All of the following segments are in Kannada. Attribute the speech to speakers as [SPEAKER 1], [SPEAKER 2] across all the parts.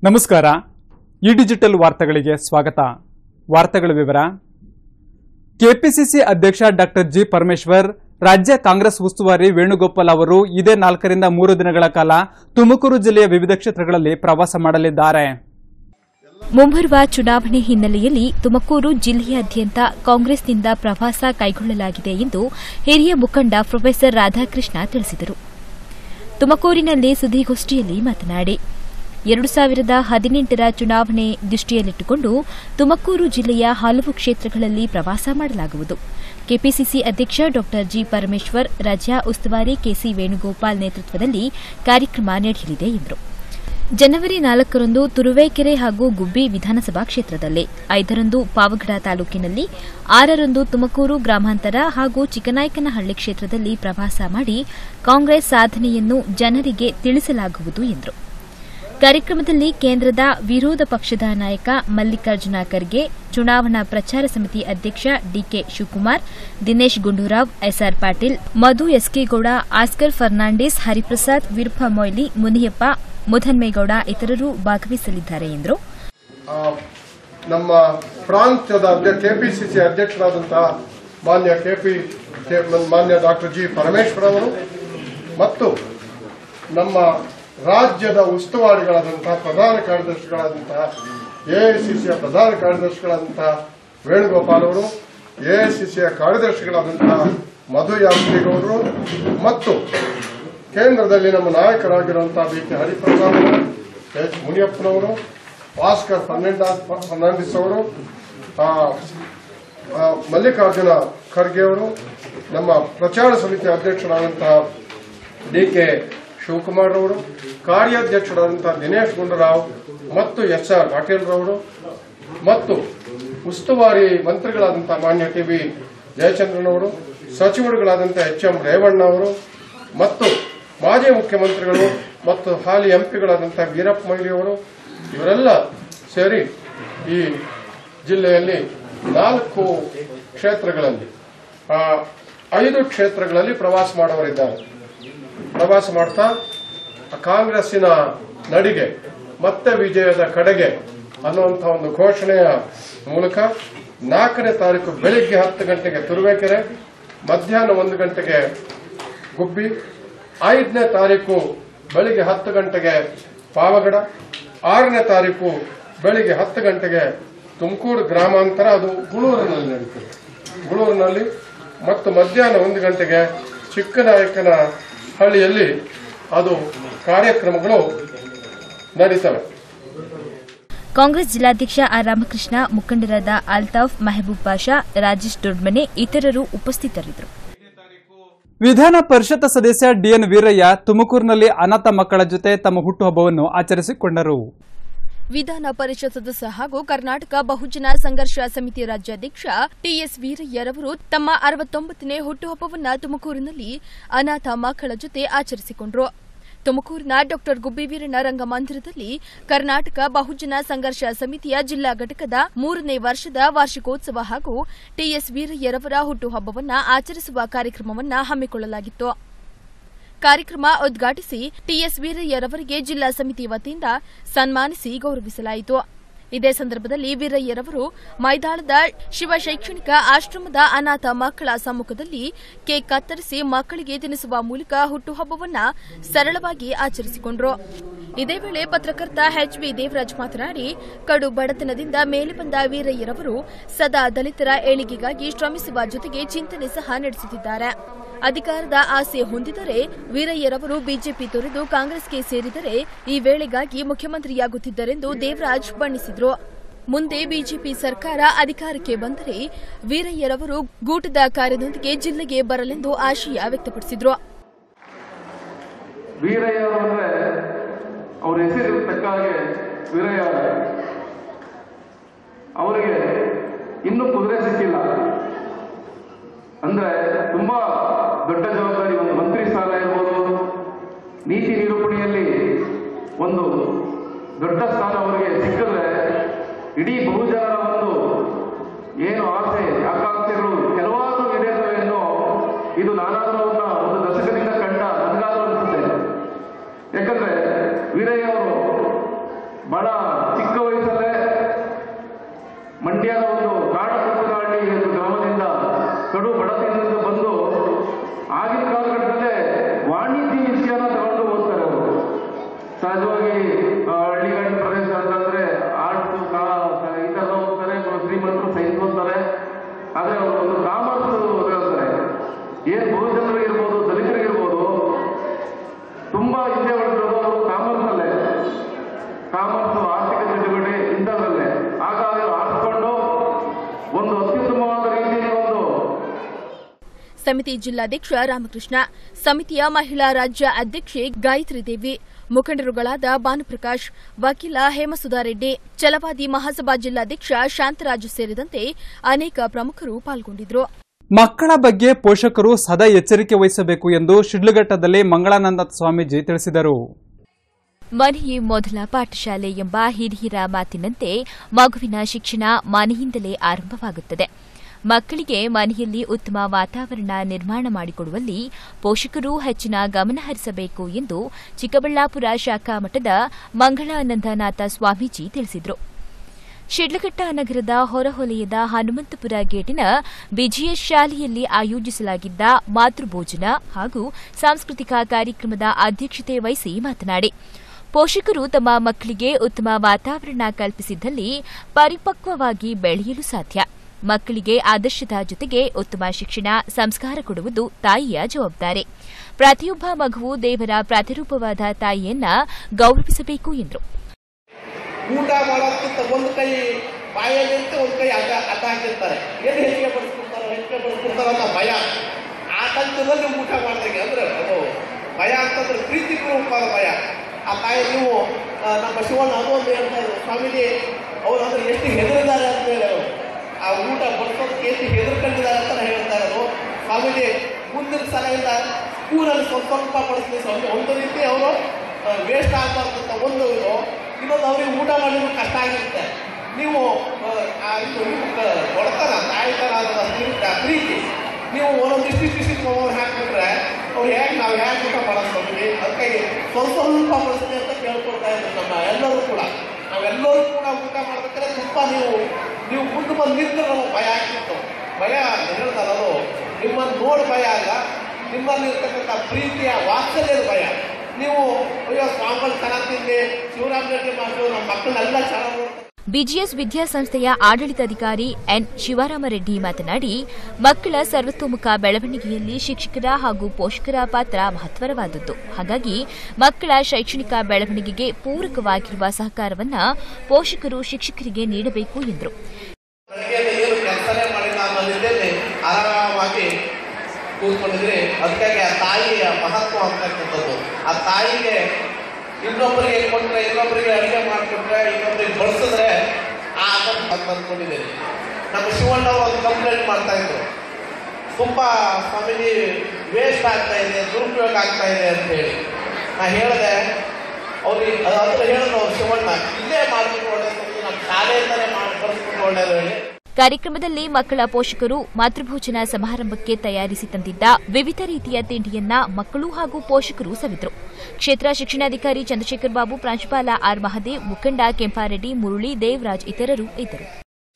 [SPEAKER 1] ನಮಸ್ಕಾರ ಈ ಡಿಜಿಟಲ್ ವಾರ್ತೆಗಳಿಗೆ ಸ್ವಾಗತ ವಾರ್ತೆಗಳ ವಿವರ ಕೆಪಿಸಿಸಿ ಅಧ್ಯಕ್ಷ ಡಾಕ್ಟರ್ ಜಿ ಪರಮೇಶ್ವರ್ ರಾಜ್ಯ ಕಾಂಗ್ರೆಸ್ ಉಸ್ತುವಾರಿ ವೇಣುಗೋಪಾಲ್ ಅವರು ಇದೇ ನಾಲ್ಕರಿಂದ ಮೂರು ದಿನಗಳ ಕಾಲ ತುಮಕೂರು ಜಿಲ್ಲೆಯ ವಿವಿಧ ಕ್ಷೇತ್ರಗಳಲ್ಲಿ ಪ್ರವಾಸ ಮಾಡಲಿದ್ದಾರೆ
[SPEAKER 2] ಮುಂಬರುವ ಚುನಾವಣೆ ಹಿನ್ನೆಲೆಯಲ್ಲಿ ತುಮಕೂರು ಜಿಲ್ಲೆಯಾದ್ಯಂತ ಕಾಂಗ್ರೆಸ್ನಿಂದ ಪ್ರವಾಸ ಕೈಗೊಳ್ಳಲಾಗಿದೆ ಎಂದು ಹಿರಿಯ ಮುಖಂಡ ಪ್ರೊಫೆಸರ್ ರಾಧಾಕೃಷ್ಣ ತಿಳಿಸಿದರು ತುಮಕೂರಿನಲ್ಲಿ ಸುದ್ದಿಗೋಷ್ಠಿಯಲ್ಲಿ ಮಾತನಾಡಿ ಎರಡು ಸಾವಿರದ ಹದಿನೆಂಟರ ಚುನಾವಣೆ ದೃಷ್ಟಿಯಲ್ಲಿಟ್ಟುಕೊಂಡು ತುಮಕೂರು ಜಿಲ್ಲೆಯ ಹಲವು ಕ್ಷೇತ್ರಗಳಲ್ಲಿ ಪ್ರವಾಸ ಮಾಡಲಾಗುವುದು ಕೆಪಿಸಿಸಿ ಅಧ್ಯಕ್ಷ ಡಾ ಜಿ ಪರಮೇಶ್ವರ್ ರಾಜ್ಯ ಉಸ್ತುವಾರಿ ಕೆಸಿ ವೇಣುಗೋಪಾಲ್ ನೇತೃತ್ವದಲ್ಲಿ ಕಾರ್ಯಕ್ರಮ ನಡೆಯಲಿದೆ ಎಂದರು ಜನವರಿ ನಾಲ್ಕರಂದು ತುರುವೇಕೆರೆ ಹಾಗೂ ಗುಬ್ಬಿ ವಿಧಾನಸಭಾ ಕ್ಷೇತ್ರದಲ್ಲಿ ಐದರಂದು ಪಾವಗಡ ತಾಲೂಕಿನಲ್ಲಿ ಆರರಂದು ತುಮಕೂರು ಗ್ರಾಮಾಂತರ ಹಾಗೂ ಚಿಕ್ಕನಾಯಕನಹಳ್ಳಿ ಕ್ಷೇತ್ರದಲ್ಲಿ ಪ್ರವಾಸ ಮಾಡಿ ಕಾಂಗ್ರೆಸ್ ಸಾಧನೆಯನ್ನು ಜನರಿಗೆ ತಿಳಿಸಲಾಗುವುದು ಎಂದರು ಕಾರ್ಯಕ್ರಮದಲ್ಲಿ ಕೇಂದ್ರದ ವಿರೋಧ ಪಕ್ಷದ ನಾಯಕ ಮಲ್ಲಿಕಾರ್ಜುನ ಖರ್ಗೆ ಚುನಾವಣಾ ಪ್ರಚಾರ ಸಮಿತಿ ಅಧ್ಯಕ್ಷ D K Shivakumar Dinesh Gundu Rao S R Patil Madhu Yaskhi Goud Oscar Fernandes Hariprasad Veerappa Moily Muniyappa Muddahanumegowda ಇತರರು ಭಾಗವಹಿಸಲಿದ್ದಾರೆ ಎಂದರು
[SPEAKER 3] ಆ, ನಮ್ಮ ಪ್ರಾಂತ್ಯದ ಕೆಪಿಸಿಸಿ ಅಧ್ಯಕ್ಷರಾದಂತಹ ಮಾನ್ಯ ಕೆಪಿ ಮಾನ್ಯ ಡಾಕ್ಟರ್ ಜಿ ಪರಮೇಶ್ವರ್ ಅವರು ಮತ್ತು ನಮ್ಮ ರಾಜ್ಯದ ಉಸ್ತುವಾರಿಗಳಾದಂತಹ ಪ್ರಧಾನ ಕಾರ್ಯದರ್ಶಿಗಳಾದಂತಹ ಎಐಸಿಸಿಯ ಪ್ರಧಾನ ಕಾರ್ಯದರ್ಶಿಗಳಾದಂತಹ ವೇಣುಗೋಪಾಲ್ ಅವರು ಎಐಸಿಸಿಯ ಕಾರ್ಯದರ್ಶಿಗಳಾದಂತಹ ಮಧು ಯಾತ್ರಿಗೌಡರು ಮತ್ತು ಕೇಂದ್ರದಲ್ಲಿ ನಮ್ಮ ನಾಯಕರಾಗಿರುವಂತಹ ಬಿ ಕೆ ಹರಿಪ್ರಸಾದ್ ಅವರು ಎಚ್ ಮುನಿಯಪ್ಪನವರು ಭಾಸ್ಕರ್ ಫರ್ನಾಂಡಾಸ್ ಫರ್ನಾಂಡಿಸ್ ಅವರು ಆ, ಆ, ಮಲ್ಲಿಕಾರ್ಜುನ ಖರ್ಗೆ ಅವರು ನಮ್ಮ ಪ್ರಚಾರ ಸಮಿತಿ ಅಧ್ಯಕ್ಷರಾದಂತಹ ಡಿ ಕೆ ಶಿವಕುಮಾರ್ ಅವರು ಕಾರ್ಯಾಧ್ಯಕ್ಷರಾದಂತಹ ದಿನೇಶ್ ಗುಂಡೂರಾವ್ ಮತ್ತು ಎಸ್ ಆರ್ ಪಾಟೀಲ್ ರವರು ಮತ್ತು ಉಸ್ತುವಾರಿ ಮಂತ್ರಿಗಳಾದಂತಹ ಮಾನ್ಯ ಟಿ ಬಿ ಜಯಚಂದ್ರನವರು ಸಚಿವರುಗಳಾದಂತಹ ಎಚ್ ಎಂ ರೇವಣ್ಣ ಅವರು ಮತ್ತು ಮಾಜಿ ಮುಖ್ಯಮಂತ್ರಿಗಳು ಮತ್ತು ಹಾಲಿ ಎಂಪಿಗಳಾದಂತಹ ವೀರಪ್ಪ ಮೊಯ್ಲಿ ಅವರು ಇವರೆಲ್ಲ ಸೇರಿ ಈ ಜಿಲ್ಲೆಯಲ್ಲಿ ನಾಲ್ಕು ಕ್ಷೇತ್ರಗಳಲ್ಲಿ ಆ, ಐದು ಕ್ಷೇತ್ರಗಳಲ್ಲಿ ಪ್ರವಾಸ ಮಾಡುವರಿದ್ದಾರೆ ಪ್ರವಾಸ ಮಾಡ್ತಾ ಕಾಂಗ್ರೆಸ್ಸಿನ ನಡಿಗೆ ಮತ್ತೆ ವಿಜಯದ ಕಡೆಗೆ ಅನ್ನುವಂಥ ಒಂದು ಘೋಷಣೆಯ ಮೂಲಕ ನಾಲ್ಕನೇ ತಾರೀಕು ಬೆಳಿಗ್ಗೆ ಹತ್ತು ಗಂಟೆಗೆ ತುರುವೇಕೆರೆ ಮಧ್ಯಾಹ್ನ ಒಂದು ಗಂಟೆಗೆ ಗುಬ್ಬಿ ಐದನೇ ತಾರೀಕು ಬೆಳಿಗ್ಗೆ ಹತ್ತು ಗಂಟೆಗೆ ಪಾವಗಡ ಆರನೇ ತಾರೀಕು ಬೆಳಿಗ್ಗೆ ಹತ್ತು ಗಂಟೆಗೆ ತುಮಕೂರು ಗ್ರಾಮಾಂತರ ಅದು ಗುಳೂರಿನಲ್ಲಿ ನಡೀತದೆ ಗುಳೂರಿನಲ್ಲಿ ಮತ್ತು ಮಧ್ಯಾಹ್ನ ಒಂದು ಗಂಟೆಗೆ ಚಿಕ್ಕನಾಯಕನ ಹಳ್ಳಿಯಲ್ಲಿ ಅದು ಕಾರ್ಯಕ್ರಮಗಳು ನಡೀತವೆ
[SPEAKER 2] ಕಾಂಗ್ರೆಸ್ ಜಿಲ್ಲಾಧ್ಯಕ್ಷ ಆರ್ ರಾಮಕೃಷ್ಣ ಮುಖಂಡರಾದ ಅಲ್ತಾಫ್ ಮೆಹಬೂಬ್ ಪಾಷಾ ರಾಜೇಶ್ ದೊಡ್ಮನೆ ಇತರರು ಉಪಸ್ಥಿತರಿದ್ದರು
[SPEAKER 1] ವಿಧಾನ ಪರಿಷತ್ ಸದಸ್ಯ ಡಿಎನ್ ವೀರಯ್ಯ ತುಮಕೂರಿನಲ್ಲಿ ಅನಾಥ ಮಕ್ಕಳ ಜೊತೆ ತಮ್ಮ ಹುಟ್ಟುಹಬ್ಬವನ್ನು ಆಚರಿಸಿಕೊಂಡರು
[SPEAKER 4] ವಿಧಾನ ಪರಿಷತ್ ಸದಸ್ಯ ಹಾಗೂ ಕರ್ನಾಟಕ ಬಹುಜನ ಸಂಘರ್ಷ ಸಮಿತಿ ರಾಜ್ಯಾಧ್ಯಕ್ಷ ಟಿಎಸ್ ವೀರಯ್ಯರವರು ತಮ್ಮ ಅರವತ್ತೊಂಬತ್ತನೇ ಹುಟ್ಟುಹಬ್ಬವನ್ನ ತುಮಕೂರಿನಲ್ಲಿ ಅನಾಥ ಮಕ್ಕಳ ಜೊತೆ ಆಚರಿಸಿಕೊಂಡರು ತುಮಕೂರಿನ ಡಾಕ್ಟರ್ ಗುಬ್ಬಿವೀರಣ್ಣ ರಂಗಮಂದಿರದಲ್ಲಿ ಕರ್ನಾಟಕ ಬಹುಜನ ಸಂಘರ್ಷ ಸಮಿತಿಯ ಜಿಲ್ಲಾ ಘಟಕದ ಮೂರನೇ ವರ್ಷದ ವಾರ್ಷಿಕೋತ್ಸವ ಹಾಗೂ ಟಿಎಸ್ ವೀರಯ್ಯರವರ ಹುಟ್ಟುಹಬ್ಬವನ್ನ ಆಚರಿಸುವ ಕಾರ್ಯಕ್ರಮವನ್ನ ಹಮ್ಮಿಕೊಳ್ಳಲಾಗಿತ್ತು ಕಾರ್ಯಕ್ರಮ ಉದ್ಘಾಟಿಸಿ ಟಿಎಸ್ ವೀರಯ್ಯರವರಿಗೆ ಜಿಲ್ಲಾ ಸಮಿತಿ ವತಿಯಿಂದ ಸನ್ಮಾನಿಸಿ ಗೌರವಿಸಲಾಯಿತು ಇದೇ ಸಂದರ್ಭದಲ್ಲಿ ವೀರಯ್ಯರವರು ಮೈದಾಳದ ಶಿವ ಶೈಕ್ಷಣಿಕ ಆಶ್ರಮದ ಅನಾಥ ಮಕ್ಕಳ ಸಮ್ಮುಖದಲ್ಲಿ ಕೇಕ್ ಕತ್ತರಿಸಿ ಮಕ್ಕಳಿಗೆ ತಿನ್ನಿಸುವ ಮೂಲಕ ಹುಟ್ಟುಹಬ್ಬವನ್ನ ಸರಳವಾಗಿ ಆಚರಿಸಿಕೊಂಡರು ಇದೇ ವೇಳೆ ಪತ್ರಕರ್ತ ಎಚ್ ವಿ ದೇವರಾಜ್ ಮಾತನಾಡಿ ಕಡು ಬಡತನದಿಂದ ಮೇಲೆ ಬಂದ ವೀರಯ್ಯರವರು ಸದಾ ದಲಿತರ ಏಳಿಗೆಗಾಗಿ ಶ್ರಮಿಸುವ ಜೊತೆಗೆ ಚಿಂತನೆ ಸಹ ನಡೆಸುತ್ತಿದ್ದಾರೆ ಅಧಿಕಾರದ ಆಸೆ ಹೊಂದಿದರೆ ವೀರಯ್ಯರವರು ಬಿಜೆಪಿ ತೊರೆದು ಕಾಂಗ್ರೆಸ್ಗೆ ಸೇರಿದರೆ ಈ ವೇಳೆಗಾಗಿ ಮುಖ್ಯಮಂತ್ರಿಯಾಗುತ್ತಿದ್ದರೆಂದು ದೇವರಾಜ್ ಬಣ್ಣಿಸಿದರು ಮುಂದೆ ಬಿಜೆಪಿ ಸರ್ಕಾರ ಅಧಿಕಾರಕ್ಕೆ ಬಂದರೆ ವೀರಯ್ಯರವರು ಗೂಟದ ಕಾರ್ಯದೊಂದಿಗೆ ಜಿಲ್ಲೆಗೆ ಬರಲೆಂದು ಆಶಯ ವ್ಯಕ್ತಪಡಿಸಿದರು
[SPEAKER 5] ವೀರಯ್ಯ ಅಂದ್ರೆ ಅವ್ರ ಹೆಸರು ತಕ್ಕ ಹಾಗೆ ವೀರಯ್ಯ ಅವ್ರೆ. ಅವರಿಗೆ ಇನ್ನೂ ಕುದುರೆ ಸಿಕ್ಕಿಲ್ಲ ಅಂದ್ರೆ ತುಂಬಾ ದೊಡ್ಡ ಜವಾಬ್ದಾರಿ ಒಂದು ಮಂತ್ರಿ ಸ್ಥಾನ ಇರ್ಬೋದು ನೀತಿ ನಿರೂಪಣೆಯಲ್ಲಿ ಒಂದು ದೊಡ್ಡ ಸ್ಥಾನ ಅವರಿಗೆ ಸಿಕ್ಕಿದ್ರೆ ಇಡೀ ಬಹುಜನರ ಒಂದು ಏನು ಆಸೆ ಆಕಾಂಕ್ಷೆಗಳು ಕೆಲವಾರು ಈಡೇರ್ತವೆ ಅನ್ನೋ ಇದು ನಾನಾದ್ರೂ ಅವ್ರನ್ನ ಒಂದು ದಶಕದಿಂದ ಕಂಡ ನನಗಾದ್ರೂ ಅನಿಸುತ್ತೆ ಯಾಕಂದ್ರೆ ವೀರಯ್ಯ ಅವರು ಬಹಳ ಚಿಕ್ಕ ವಯಸ್ಸಲ್ಲೇ ಮಂಡ್ಯದ ಒಂದು ಕಾಡಪುತ್ತನಹಳ್ಳಿ ಗ್ರಾಮದಿಂದ ಕಡು ಬಡತನದಿಂದ ಬಂದು ಆಗಿನ ಕಾಲಘಟ್ಟದಲ್ಲೇ ವಾಣಿಜ್ಯ ವಿಷಯನ ತಗೊಂಡು ಓದ್ತಾರೆ ಅವರು ಸಹಜವಾಗಿ ಆ, ಹಳ್ಳಿಗಾಡಿನ ಪ್ರದೇಶ ಅಂತಂದ್ರೆ ಆರ್ಟ್ಸ್ ಇದೆಲ್ಲ ಓದ್ತಾರೆ ಶ್ರೀಮಂತರು ಸೈನ್ಸ್ ಓದ್ತಾರೆ ಆದ್ರೆ ಅವರು ಒಂದು ಕಾಮರ್ಸ್ ಹೇಳ್ತಾರೆ ಏನ್ ಬಹುಜನರಿಗಿರ್ಬೋದು ದಲಿತರಿಗಿರ್ಬೋದು ತುಂಬಾ ಹಿಂದೆ ಹೊರಟಿರೋದು ಅವರು ಕಾಮರ್ಸ್ನಲ್ಲೇ ಕಾಮರ್ಸ್ ಆರ್ಥಿಕ ಚಟುವಟಿಕೆ ಇಂಥದ್ರಲ್ಲೇ ಹಾಗಾಗಿ ಆರಿಸ್ಕೊಂಡು ಒಂದು ಅತ್ಯುತ್ತಮವಾದ ರೀತಿಯಲ್ಲಿ ಒಂದು
[SPEAKER 4] ಸಮಿತಿ ಜಿಲ್ಲಾಧ್ಯಕ್ಷ ರಾಮಕೃಷ್ಣ ಸಮಿತಿಯ ಮಹಿಳಾ ರಾಜ್ಯ ಅಧ್ಯಕ್ಷೆ ಗಾಯತ್ರಿ ದೇವಿ ಮುಖಂಡರುಗಳಾದ ಭಾನುಪ್ರಕಾಶ್ ವಕೀಲ ಹೇಮಸುಧಾ ರೆಡ್ಡಿ ಛಲವಾದಿ ಮಹಾಸಭಾ ಜಿಲ್ಲಾಧ್ಯಕ್ಷ ಶಾಂತರಾಜು ಸೇರಿದಂತೆ ಅನೇಕ ಪ್ರಮುಖರು ಪಾಲ್ಗೊಂಡಿದ್ದರು
[SPEAKER 1] ಮಕ್ಕಳ ಬಗ್ಗೆ ಪೋಷಕರು ಸದಾ ಎಚ್ಚರಿಕೆ ವಹಿಸಬೇಕು ಎಂದು ಶಿಡ್ಲಘಟ್ಟದಲ್ಲಿ ಮಂಗಳಾನಂದ ಸ್ವಾಮೀಜಿ ತಿಳಿಸಿದರು
[SPEAKER 2] ಮನೆಯೇ ಮೊದಲ ಪಾಠಶಾಲೆ ಎಂಬ ಹಿರಿಯರ ಮಾತಿನಂತೆ ಮಗುವಿನ ಶಿಕ್ಷಣ ಮನೆಯಿಂದಲೇ ಆರಂಭವಾಗುತ್ತದೆ ಮಕ್ಕಳಿಗೆ ಮನೆಯಲ್ಲಿ ಉತ್ತಮ ವಾತಾವರಣ ನಿರ್ಮಾಣ ಮಾಡಿಕೊಡುವಲ್ಲಿ ಪೋಷಕರು ಹೆಚ್ಚಿನ ಗಮನ ಹರಿಸಬೇಕು ಎಂದು ಚಿಕ್ಕಬಳ್ಳಾಪುರ ಶಾಖಾ ಮಠದ ಮಂಗಳಾನಂದನಾಥ ಸ್ವಾಮೀಜಿ ತಿಳಿಸಿದರು ಶಿಡ್ಲಘಟ್ಟ ನಗರದ ಹೊರವಲಯದ ಹನುಮಂತಪುರ ಗೇಟಿನ ಬಿಜಿಎಸ್ ಶಾಲೆಯಲ್ಲಿ ಆಯೋಜಿಸಲಾಗಿದ್ದ ಮಾತೃಭೋಜನ ಹಾಗೂ ಸಾಂಸ್ಕೃತಿಕ ಕಾರ್ಯಕ್ರಮದ ಅಧ್ಯಕ್ಷತೆ ವಹಿಸಿ ಮಾತನಾಡಿ ಪೋಷಕರು ತಮ್ಮ ಮಕ್ಕಳಿಗೆ ಉತ್ತಮ ವಾತಾವರಣ ಕಲ್ಪಿಸಿದ್ದಲ್ಲಿ ಪರಿಪಕ್ವವಾಗಿ ಬೆಳೆಯಲು ಸಾಧ್ಯ ಮಕ್ಕಳಿಗೆ ಆದರ್ಶದ ಜೊತೆಗೆ ಉತ್ತಮ ಶಿಕ್ಷಣ ಸಂಸ್ಕಾರ ಕೊಡುವುದು ತಾಯಿಯ ಜವಾಬ್ದಾರಿ ಪ್ರತಿಯೊಬ್ಬ ಮಗುವು ದೇವರ ಪ್ರತಿರೂಪವಾದ ತಾಯಿಯನ್ನ ಗೌರವಿಸಬೇಕು ಎಂದರು
[SPEAKER 6] ಊಟ ಮಾಡೋದಕ್ಕಿಂತ ಒಂದು ಕೈ ಬಾಯಲ್ಲಿರುತ್ತೆ ಒಂದು ಕೈ ಅಡ್ಡ ಅಡ್ಡ ಹಾಕಿರ್ತಾರೆ ಏನು ಹೆಚ್ಚಿಗೆ ಬಡಿಸ್ಕೊಡ್ತಾರೋ ಹೆಚ್ಚಿಗೆ ಬಡಿಸ್ಕೊಡ್ತಾರೋ ಅಂತ ಭಯ ಆ ತಂತ್ರದಲ್ಲಿ ಊಟ ಮಾಡಿದಾಗ ಅಂದ್ರೆ ಅದು ಭಯ ಅಂತಂದ್ರೆ ಪ್ರೀತಿಪೂರ್ವಕವಾದ ಭಯ ಆ ತಾಯಿ ನೀವು ಆ, ನಮ್ಮ ಶಿವಣ್ಣ ಅದು ಒಂದು ಹೇಳ್ತಾ ಇದ್ರು ಸ್ವಾಮೀಜಿ ಅವ್ರು ಅಂದ್ರೆ ಎಷ್ಟು ಹೆದರಿದ್ದಾರೆ ಅಂತ ಹೇಳಿ ಅವರು ಆ ಊಟ ಬಡಿಸೋದಕ್ಕೆ ಎಷ್ಟು ಹೆದರ್ಕೊಂಡಿದ್ದಾರೆ ಅಂತ ಹೇಳ್ತಾ ಇರೋದು ಸ್ವಾಮೀಜಿ ಮುಂದಿನ ಸಲದಿಂದ ಸ್ಕೂಲಲ್ಲಿ ಸ್ವಲ್ಪ ಸ್ವಲ್ಪ ಬಡಿಸ್ಲಿ ಸ್ವಾಮಿ ಒಂದು ರೀತಿ ಅವರು ವೇಸ್ಟ್ ಆಗಬಾರ್ದು ಅಂತ ಒಂದು ಇದು ಇನ್ನೊಂದು ಅವ್ರಿಗೆ ಊಟ ಮಾಡಲಿಕ್ಕೆ ಕಷ್ಟ ಆಗಿರುತ್ತೆ ನೀವು ಆ, ಆ ಇದು ನಿಮ್ಗೆ ಹೊಡ್ತಾರ ತಾಯಿತರ ಇರುತ್ತೆ ಆ ಪ್ರೀತಿ ನೀವು ಒಂದೊಂದಿಷ್ಟು ಇಷ್ಟಿಷ್ಟು ಅವ್ರು ಹಾಕ್ಬಿಟ್ರೆ ಅವ್ರು ಹೇಗೆ ನಾವು ಹೇಗೆ ಊಟ ಮಾಡೋದು ಅದಕ್ಕಾಗಿ ಸ್ವಲ್ಪ ಸ್ವಲ್ಪ ಬಳಸ್ತೀವಿ ಅಂತ ಕೇಳ್ಕೊಳ್ತಾ ಇದ್ರು ನಮ್ಮ ಎಲ್ಲರೂ ಕೂಡ ನಾವೆಲ್ಲರೂ ಕೂಡ ಊಟ ಮಾಡ್ಬೇಕಾದ್ರೆ ತುಂಬ ನೀವು ನೀವು ಮುಂದೆ ಬಂದು ನಿಂತು ನಮಗೆ ಭಯ ಆಗ್ತಿತ್ತು ಭಯ ಹೇಳ್ತಾರೆ ಅದು ನಿಮ್ಮನ್ನು ನೋಡಿ ಭಯ ಅಲ್ಲ ನಿಮ್ಮಲ್ಲಿ ಇರ್ತಕ್ಕಂಥ ಪ್ರೀತಿಯ ವಾತ್ಸಲ್ಯದ ಭಯ ನೀವು ಅಯ್ಯೋ ಸ್ವಾಮಿಗಳು ಚೆನ್ನಾಗಿ ತಿಂದೆ ಶಿವರಾಮ ರೆಡ್ಡಿ ಮಾಸ್ಟರು ನಮ್ಮ ಮಕ್ಕಳನ್ನೆಲ್ಲ ಚೆನ್ನಾಗಿ ನೋಡ್ತಾರೆ
[SPEAKER 2] ಬಿಜಿಎಸ್ ವಿದ್ಯಾಸಂಸ್ಥೆಯ ಆಡಳಿತಾಧಿಕಾರಿ ಎನ್ ಶಿವರಾಮರೆಡ್ಡಿ ಮಾತನಾಡಿ ಮಕ್ಕಳ ಸರ್ವತೋಮುಖ ಬೆಳವಣಿಗೆಯಲ್ಲಿ ಶಿಕ್ಷಕರ ಹಾಗೂ ಪೋಷಕರ ಪಾತ್ರ ಮಹತ್ವರವಾದದ್ದು ಹಾಗಾಗಿ ಮಕ್ಕಳ ಶೈಕ್ಷಣಿಕ ಬೆಳವಣಿಗೆಗೆ ಪೂರಕವಾಗಿರುವ ಸಹಕಾರವನ್ನು ಪೋಷಕರು ಶಿಕ್ಷಕರಿಗೆ ನೀಡಬೇಕು ಎಂದರು
[SPEAKER 6] ಬೆಳಗ್ಗೆಯಿಂದ ಏನು ಕೆಲಸನೇ ಮಾಡಿಲ್ಲ ಅನ್ನೋ ನಿದ್ದೆಯಲ್ಲಿ ಆರಾಮಾಗಿ ಕೂತ್ಕೊಂಡಿದ್ರೆ ಅದಕ್ಕಾಗಿ ಆ ತಾಯಿಯ ಮಹತ್ವ ಅಂತಕ್ಕಂಥದ್ದು ಆ ತಾಯಿಗೆ ಇನ್ನೊಬ್ಬರಿಗೆ ಕೊಟ್ಟರೆ ಇನ್ನೊಬ್ಬರಿಗೆ ಅಡುಗೆ ಮಾಡಿಕೊಟ್ರೆ ಇನ್ನೊಬ್ಬರಿಗೆ ಬಡಿಸಿದ್ರೆ ಆ ಅಂತ ಅಂದ್ಕೊಂಡಿದ್ದೀನಿ ನಮ್ಮ ಶಿವಣ್ಣ ಅವರು ಒಂದು ಕಂಪ್ಲೇಂಟ್ ಮಾಡ್ತಾ ಇದ್ರು ತುಂಬ ಸ್ವಾಮೀಜಿ ವೇಸ್ಟ್ ಆಗ್ತಾ ಇದೆ ದುರುಪಯೋಗ ಆಗ್ತಾ ಇದೆ ಅಂತ ಹೇಳಿ ನಾ ಹೇಳಿದೆ ಅವ್ರಿಗೆ ಅದು ಹತ್ರ ಹೇಳಿದ್ರು ಅವ್ರು ಶಿವಣ್ಣ ಇಲ್ಲೇ ಮಾಡಿಬಿಟ್ಟು ಒಳ್ಳೇದು ನಮ್ಮ ಶಾಲೆಯಿಂದಲೇ ಮಾಡಿ ಕಳಿಸ್ಬಿಟ್ಟು ಒಳ್ಳೇದು ಹೇಳಿ
[SPEAKER 2] ಕಾರ್ಯಕ್ರಮದಲ್ಲಿ ಮಕ್ಕಳ ಪೋಷಕರು ಮಾತೃಭೋಜನ ಸಮಾರಂಭಕ್ಕೆ ತಯಾರಿಸಿ ತಂದಿದ್ದ ವಿವಿಧ ರೀತಿಯ ತಿಂಡಿಯನ್ನ ಮಕ್ಕಳು ಹಾಗೂ ಪೋಷಕರು ಸವಿದ್ರು ಕ್ಷೇತ್ರ ಶಿಕ್ಷಣಾಧಿಕಾರಿ ಚಂದ್ರಶೇಖರ್ ಬಾಬು ಪ್ರಾಂಶುಪಾಲ ಆರ್ ಮಹದೇವ್ ಮುಖಂಡ ಕೆಂಪಾರೆಡ್ಡಿ ಮುರಳಿ ದೇವರಾಜ್ ಇತರರು ಇದ್ದರು